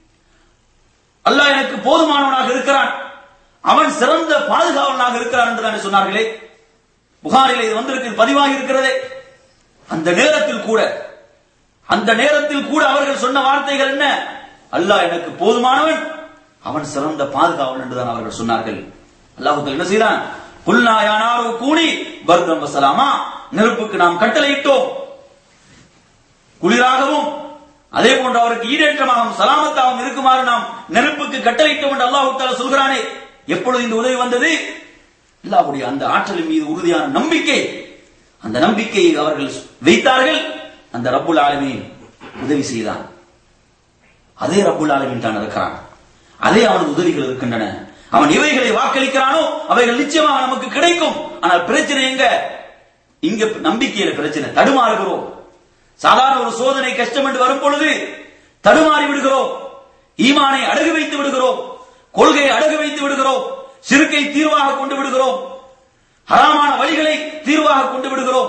அல்லாஹ் எனக்கு போதுமானவனாக இருக்கிறான் அவன் சிறந்த பாதுகாவலனாக இருக்கிறான் என்று தானே சொன்னார்களே புகாரிலே இது வந்திருக்கு பதிவாகி இருக்கிறதே அந்த நேரத்தில் கூட அந்த நேரத்தில் கூட அவர்கள் சொன்ன வார்த்தைகள் என்ன அல்லாஹ் எனக்கு போதுமானவன் அவன் சிறந்த பாதுகாவலன் என்றுதான் அவர்கள் சொன்னார்கள் அல்லாஹுத்தல் என்ன செய்தான் புல்லா யானாரோ கூணி பர்தம் வசலாமா நெருப்புக்கு நாம் கட்டளையிட்டோம் குளிராகவும் அதே போன்று அவருக்கு ஈடேற்றமாகவும் சலாமத்தாகவும் இருக்குமாறு நாம் நெருப்புக்கு கட்டளையிட்டோம் என்று அல்லாஹு தாலா சொல்கிறானே எப்பொழுது இந்த உதவி வந்தது அல்லாஹ்வுடைய அந்த ஆற்றலின் மீது உறுதியான நம்பிக்கை அந்த நம்பிக்கையை அவர்கள் வைத்தார்கள் அந்த ரப்புல் ஆலமீன் உதவி செய்தான் அதே ரப்புல் ஆலமீன் தான் இருக்கிறான் அதே அவனது உதவிகள் இருக்கின்றன அவன் இவைகளை வாக்களிக்கிறானோ அவைகள் நிச்சயமாக நமக்கு கிடைக்கும் ஆனால் பிரச்சனை எங்க இங்க நம்பிக்கையில பிரச்சனை தடுமாறுகிறோம் சாதாரண ஒரு சோதனை கஷ்டம் என்று வரும் பொழுது தடுமாறி விடுகிறோம் ஈமானை அடகு வைத்து விடுகிறோம் கொள்கையை அடகு வைத்து விடுகிறோம் சிறுக்கை தீர்வாக கொண்டு விடுகிறோம் ஹராமான வழிகளை தீர்வாக கொண்டு விடுகிறோம்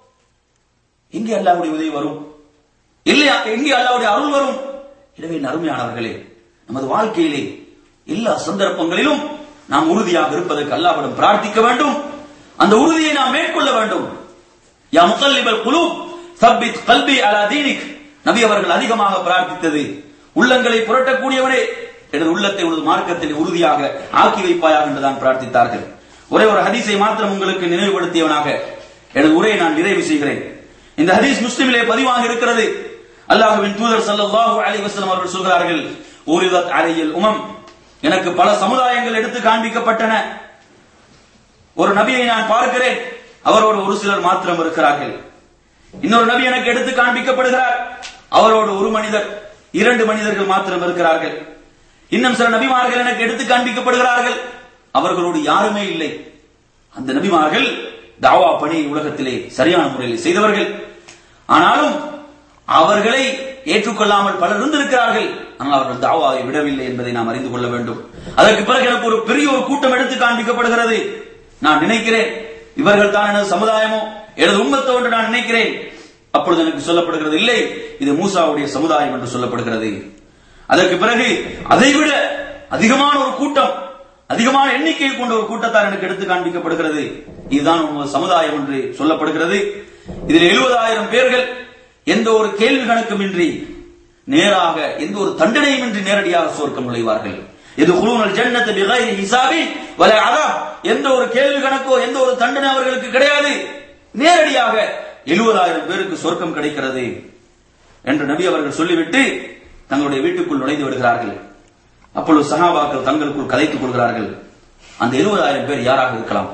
எங்கே அல்லாவுடைய உதவி வரும் இல்லையா எங்கே அல்லாவுடைய அருள் வரும் எனவே நறுமையானவர்களே நமது வாழ்க்கையிலே எல்லா சந்தர்ப்பங்களிலும் நாம் உறுதியாக இருப்பதற்கு அல்லாவிடம் பிரார்த்திக்க வேண்டும் அந்த உறுதியை நாம் மேற்கொள்ள வேண்டும் யா முகல்லிபல் குலு சப்பித் கல்வி அலா தீனிக் நபி அவர்கள் அதிகமாக பிரார்த்தித்தது உள்ளங்களை புரட்டக்கூடியவரே எனது உள்ளத்தை உனது மார்க்கத்தில் உறுதியாக ஆக்கி வைப்பாயாக என்றுதான் பிரார்த்தித்தார்கள் ஒரே ஒரு ஹதீஸை மாத்திரம் உங்களுக்கு நினைவுபடுத்தியவனாக எனது உரையை நான் நிறைவு செய்கிறேன் இந்த ஹதீஸ் முஸ்லிமிலே பதிவாக இருக்கிறது அல்லாஹுவின் தூதர் ஸல்லல்லாஹு அலைஹி வஸல்லம் அவர்கள் சொல்கிறார்கள் ஊரிதத் அலையில் உமம் எனக்கு பல சமுதாயங்கள் எடுத்து காண்பிக்கப்பட்டன ஒரு நபியை நான் பார்க்கிறேன் அவரோடு ஒரு சிலர் மாத்திரம் இருக்கிறார்கள் இன்னொரு நபி எனக்கு எடுத்து காண்பிக்கப்படுகிறார் அவரோடு ஒரு மனிதர் இரண்டு மனிதர்கள் மாத்திரம் இருக்கிறார்கள் இன்னும் சில நபிமார்கள் எனக்கு எடுத்து காண்பிக்கப்படுகிறார்கள் அவர்களோடு யாருமே இல்லை அந்த நபிமார்கள் தாவா பணியை உலகத்திலே சரியான முறையில் செய்தவர்கள் ஆனாலும் அவர்களை ஏற்றுக்கொள்ளாமல் பலர் இருந்திருக்கிறார்கள் ஆனால் அவர்கள் தாவாவை விடவில்லை என்பதை நாம் அறிந்து கொள்ள வேண்டும் அதற்கு பிறகு எனக்கு ஒரு பெரிய ஒரு கூட்டம் எடுத்து காண்பிக்கப்படுகிறது நான் நினைக்கிறேன் இவர்கள் தான் எனது சமுதாயமோ எனது உம்மத்தோ என்று நான் நினைக்கிறேன் அப்பொழுது எனக்கு சொல்லப்படுகிறது இல்லை இது மூசாவுடைய சமுதாயம் என்று சொல்லப்படுகிறது அதற்கு பிறகு அதைவிட அதிகமான ஒரு கூட்டம் அதிகமான எண்ணிக்கையை கொண்ட ஒரு கூட்டத்தார் எனக்கு எடுத்து காண்பிக்கப்படுகிறது இதுதான் உங்கள் சமுதாயம் என்று சொல்லப்படுகிறது இதில் எழுபதாயிரம் பேர்கள் எந்த ஒரு கேள்வி கணக்குமின்றி நேராக எந்த ஒரு தண்டனையும் இன்றி நேரடியாக சொர்க்கம் நுழைவார்கள் இது குழுனல் ஜன்னத்து பிகைரி ஹிசாபி வல அதாப் எந்த ஒரு கேள்வி கணக்கோ எந்த ஒரு தண்டனை அவர்களுக்கு கிடையாது நேரடியாக எழுபதாயிரம் பேருக்கு சொர்க்கம் கிடைக்கிறது என்று நபி அவர்கள் சொல்லிவிட்டு தங்களுடைய வீட்டுக்குள் நுழைந்து விடுகிறார்கள் அப்பொழுது சஹாபாக்கள் தங்களுக்குள் கதைத்துக் கொள்கிறார்கள் அந்த எழுபதாயிரம் பேர் யாராக இருக்கலாம்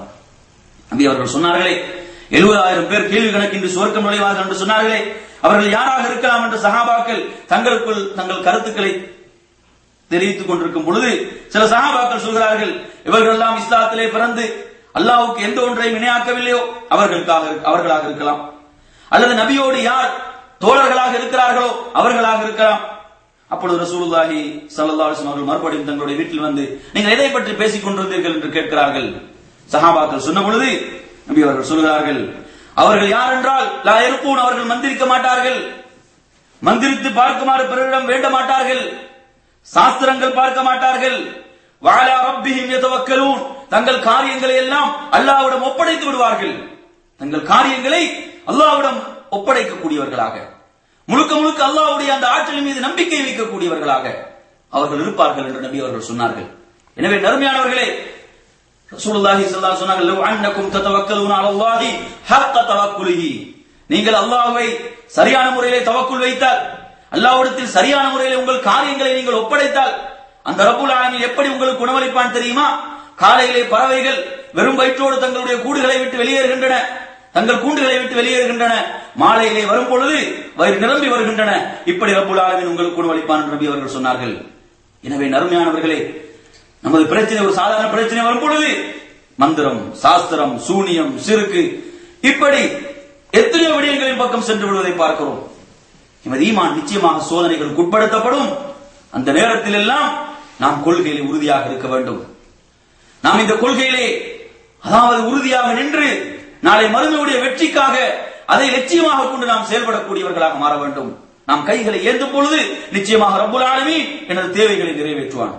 நபி அவர்கள் சொன்னார்களே எழுபதாயிரம் பேர் கேள்வி கணக்கின்றி சுவர்க்கம் நுழைவார்கள் என்று சொன்னார்களே அவர்கள் யாராக இருக்கலாம் என்று சஹாபாக்கள் தங்களுக்குள் தங்கள் கருத்துக்களை தெரிவித்துக் கொண்டிருக்கும் பொழுது சில சஹாபாக்கள் சொல்கிறார்கள் இவர்கள் எல்லாம் இஸ்லாத்திலே பிறந்து அல்லாஹ்வுக்கு எந்த ஒன்றையும் இணையாக்கவில்லையோ அவர்களுக்காக அவர்களாக இருக்கலாம் அல்லது நபியோடு யார் தோழர்களாக இருக்கிறார்களோ அவர்களாக இருக்கலாம் அப்பொழுது ரசூலுல்லாஹி ஸல்லல்லாஹு அலைஹி வஸல்லம் அவர்கள் மறுபடியும் தங்களுடைய வீட்டில் வந்து நீங்கள் எதை பற்றி பேசிக் கொண்டிருந்தீர்கள் என்று கேட்கிறார்கள் சஹாபாக்கள் சொன்ன பொழுது நபி அவர்கள் சொல்கிறார்கள் அவர்கள் யார் என்றால் லா இருப்பூன் அவர்கள் மந்திரிக்க மாட்டார்கள் மந்திரித்து பார்க்குமாறு பிறரிடம் வேண்ட மாட்டார்கள் சாஸ்திரங்கள் பார்க்க மாட்டார்கள் வாலா ரப்பிஹிம் யதவக்கலூன் தங்கள் காரியங்களை எல்லாம் அல்லாஹ்விடம் ஒப்படைத்து விடுவார்கள் தங்கள் காரியங்களை அல்லாஹ்விடம் ஒப்படைக்கக்கூடியவர்களாக முழுக்க முழுக்க அல்லாஹ்வுடைய அந்த ஆற்றலின் மீது நம்பிக்கை வைக்கக்கூடியவர்களாக அவர்கள் இருப்பார்கள் என்று நபி அவர்கள் சொன்னார்கள் எனவே நறுமையானவர்களே ரசூலுல்லாஹி ஸல்லல்லாஹு அலைஹி சொன்னார்கள் லவ் அன்னக்கும் ததவக்கலூன அலல்லாஹி ஹக்க தவக்குலிஹி நீங்கள் அல்லாஹ்வை சரியான முறையிலே தவக்குல் வைத்தால் அல்லாஹ்விடத்தில் சரியான முறையில் உங்கள் காரியங்களை நீங்கள் ஒப்படைத்தால் அந்த ரப்புல் ஆலமீன் எப்படி உங்களுக்கு உணவளிப்பான் தெரியுமா காலையிலே பறவைகள் வெறும் வயிற்றோடு தங்களுடைய கூடுகளை விட்டு வெளியேறுகின்றன தங்கள் கூண்டுகளை விட்டு வெளியேறுகின்றன மாலையிலே வரும் பொழுது வயிறு நிரம்பி வருகின்றன இப்படி ரப்புல் ஆலமீன் உங்களுக்கு உணவளிப்பான் என்று நபி அவர்கள் சொன்னார்கள் எனவே நறுமையானவர்களே நமது பிரச்சனை ஒரு சாதாரண பிரச்சனை வரும் பொழுது மந்திரம் சாஸ்திரம் சூனியம் சிறுக்கு இப்படி எத்தனையோ விடயங்களின் பக்கம் சென்று விடுவதை பார்க்கிறோம் எமது ஈமான் நிச்சயமாக சோதனைகளுக்கு உட்படுத்தப்படும் அந்த நேரத்தில் எல்லாம் நாம் கொள்கையிலே உறுதியாக இருக்க வேண்டும் நாம் இந்த கொள்கையிலே அதாவது உறுதியாக நின்று நாளை மறுமையுடைய வெற்றிக்காக அதை லட்சியமாக கொண்டு நாம் செயல்படக்கூடியவர்களாக மாற வேண்டும் நாம் கைகளை ஏந்தும் பொழுது நிச்சயமாக ரப்புல் ஆலமீன் எனது தேவைகளை நிறைவேற்றுவான்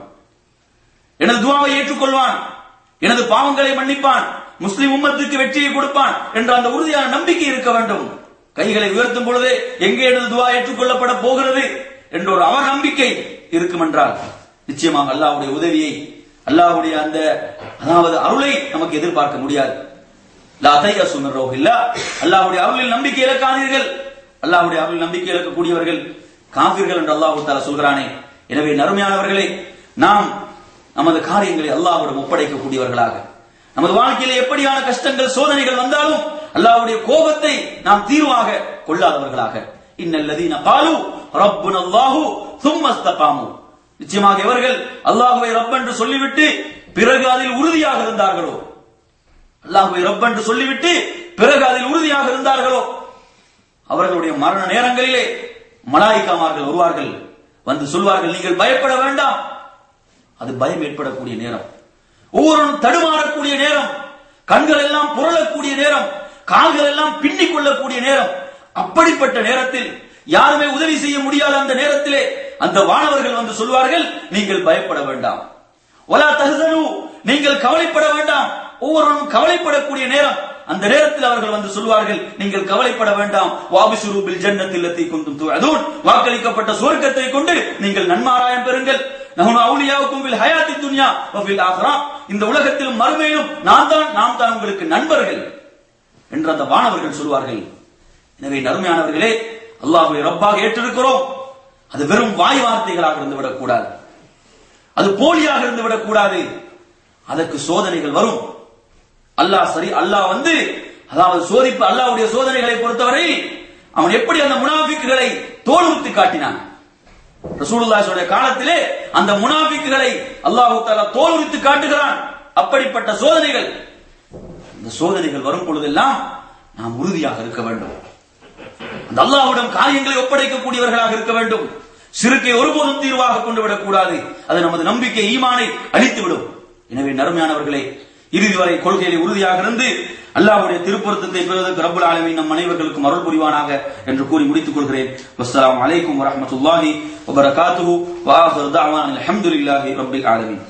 எனது துவாவை ஏற்றுக்கொள்வான் எனது பாவங்களை மன்னிப்பான் முஸ்லிம் உம்மத்துக்கு வெற்றியை கொடுப்பான் என்ற அந்த உறுதியான நம்பிக்கை இருக்க வேண்டும் கைகளை உயர்த்தும் பொழுதே எங்கே எனது துவா ஏற்றுக்கொள்ளப்பட போகிறது என்ற ஒரு அவர் நம்பிக்கை இருக்கும் என்றால் நிச்சயமாக அல்லாஹ்வுடைய உதவியை அல்லாஹ்வுடைய அந்த அதாவது அருளை நமக்கு எதிர்பார்க்க முடியாது லா தையசு மின் ரோஹில்லா அல்லாஹ்வுடைய அருளில் நம்பிக்கை இழக்காதீர்கள் அல்லாஹ்வுடைய அருளில் நம்பிக்கை இழக்கக்கூடியவர்கள் காஃபிர்கள் என்று அல்லாஹ் தஆலா சொல்கிறானே எனவே நறுமையானவர்களே நாம் நமது காரியங்களை அல்லாஹ்விடம் ஒப்படைக்கக்கூடியவர்களாக நமது வாழ்க்கையில எப்படியான கஷ்டங்கள் சோதனைகள் வந்தாலும் அல்லாஹ்வுடைய கோபத்தை நாம் தீர்வாக கொள்ளாதவர்களாக இன்னல்லதீன காலு ரப்புன அல்லாஹு சும்ம இஸ்தகாமு நிச்சயமாக எவர்கள் அல்லாஹ்வை ரப் என்று சொல்லிவிட்டு பிறகு அதில் உறுதியாக இருந்தார்களோ அல்லாஹ்வை ரப் என்று சொல்லிவிட்டு பிறகு அதில் உறுதியாக இருந்தார்களோ அவர்களுடைய மரண நேரங்களிலே மலாய்க்காமார்கள் வருவார்கள் வந்து சொல்வார்கள் நீங்கள் பயப்பட வேண்டாம் அது பயம் ஏற்படக்கூடிய நேரம் ஒவ்வொருவரும் தடுமாறக்கூடிய நேரம் கண்கள் எல்லாம் புரளக்கூடிய நேரம் கால்கள் எல்லாம் பின்னிக் கொள்ளக்கூடிய நேரம் அப்படிப்பட்ட நேரத்தில் யாருமே உதவி செய்ய முடியாத அந்த நேரத்திலே அந்த வானவர்கள் வந்து சொல்வார்கள் நீங்கள் பயப்பட வேண்டாம் ஒலா தகுதனு நீங்கள் கவலைப்பட வேண்டாம் ஒவ்வொருவரும் கவலைப்படக்கூடிய நேரம் அந்த நேரத்தில் அவர்கள் வந்து சொல்வார்கள் நீங்கள் கவலைப்பட வேண்டாம் வாபிசுரு பில் ஜன்னத்தில் லத்தி குந்தும் துஅதூன் வாக்களிக்கப்பட்ட சுவர்க்கத்தை கொண்டு நீங்கள் நன்மாராயம் பெறுங்கள் நஹுனு அவுலியாவுக்கும் பில் ஹயாத்தி துன்யா வ ஃபில் ஆഖിറா இந்த உலகத்திலும் மறுமையிலும் நான் தான் நாம் தான் உங்களுக்கு நண்பர்கள் என்று அந்த வானவர்கள் சொல்வார்கள் எனவே நறுமையானவர்களே அல்லாஹ்வை ரப்பாக ஏற்றிருக்கிறோம் அது வெறும் வாய் வார்த்தைகளாக இருந்து விடக்கூடாது அது போலியாக இருந்து விடக்கூடாது அதற்கு சோதனைகள் வரும் அல்லாஹ் சரி அல்லாஹ் வந்து அதாவது சோதிப்பு அல்லாஹ்வுடைய சோதனைகளை பொறுத்தவரை அவன் எப்படி அந்த முனாஃபிக்குகளை தோலுத்து காட்டினான் ரசூலுல்லாஹினுடைய காலத்திலே அந்த முனாஃபிக்குகளை அல்லாஹ் தஆலா தோலுரித்து காட்டுகிறான் அப்படிப்பட்ட சோதனைகள் இந்த சோதனைகள் வரும் பொழுதெல்லாம் நாம் உறுதியாக இருக்க வேண்டும் அந்த அல்லாஹ்விடம் காரியங்களை ஒப்படைக்கக்கூடியவர்களாக இருக்க வேண்டும் சிறுக்கை ஒருபோதும் தீர்வாக கொண்டு விடக்கூடாது அது நமது நம்பிக்கை ஈமானை அழித்துவிடும் எனவே நறுமையானவர்களே இறுதி வரை கொள்கையிலே உறுதியாக இருந்து அல்லாஹ்வுடைய திருப்பொருத்தத்தை பெறுவதற்கு ரப்பல் ஆலமீன் நம் அனைவர்களுக்கும் அருள் புரிவானாக என்று கூறி முடித்துக் கொள்கிறேன் வஸ்ஸலாமு அலைக்கும் வரஹ்மத்துல்லாஹி வபரகாத்துஹு வ ஆஃபிரு தஅவானா அல்ஹம்துலில்லாஹி ரப்பில் ஆலமீன்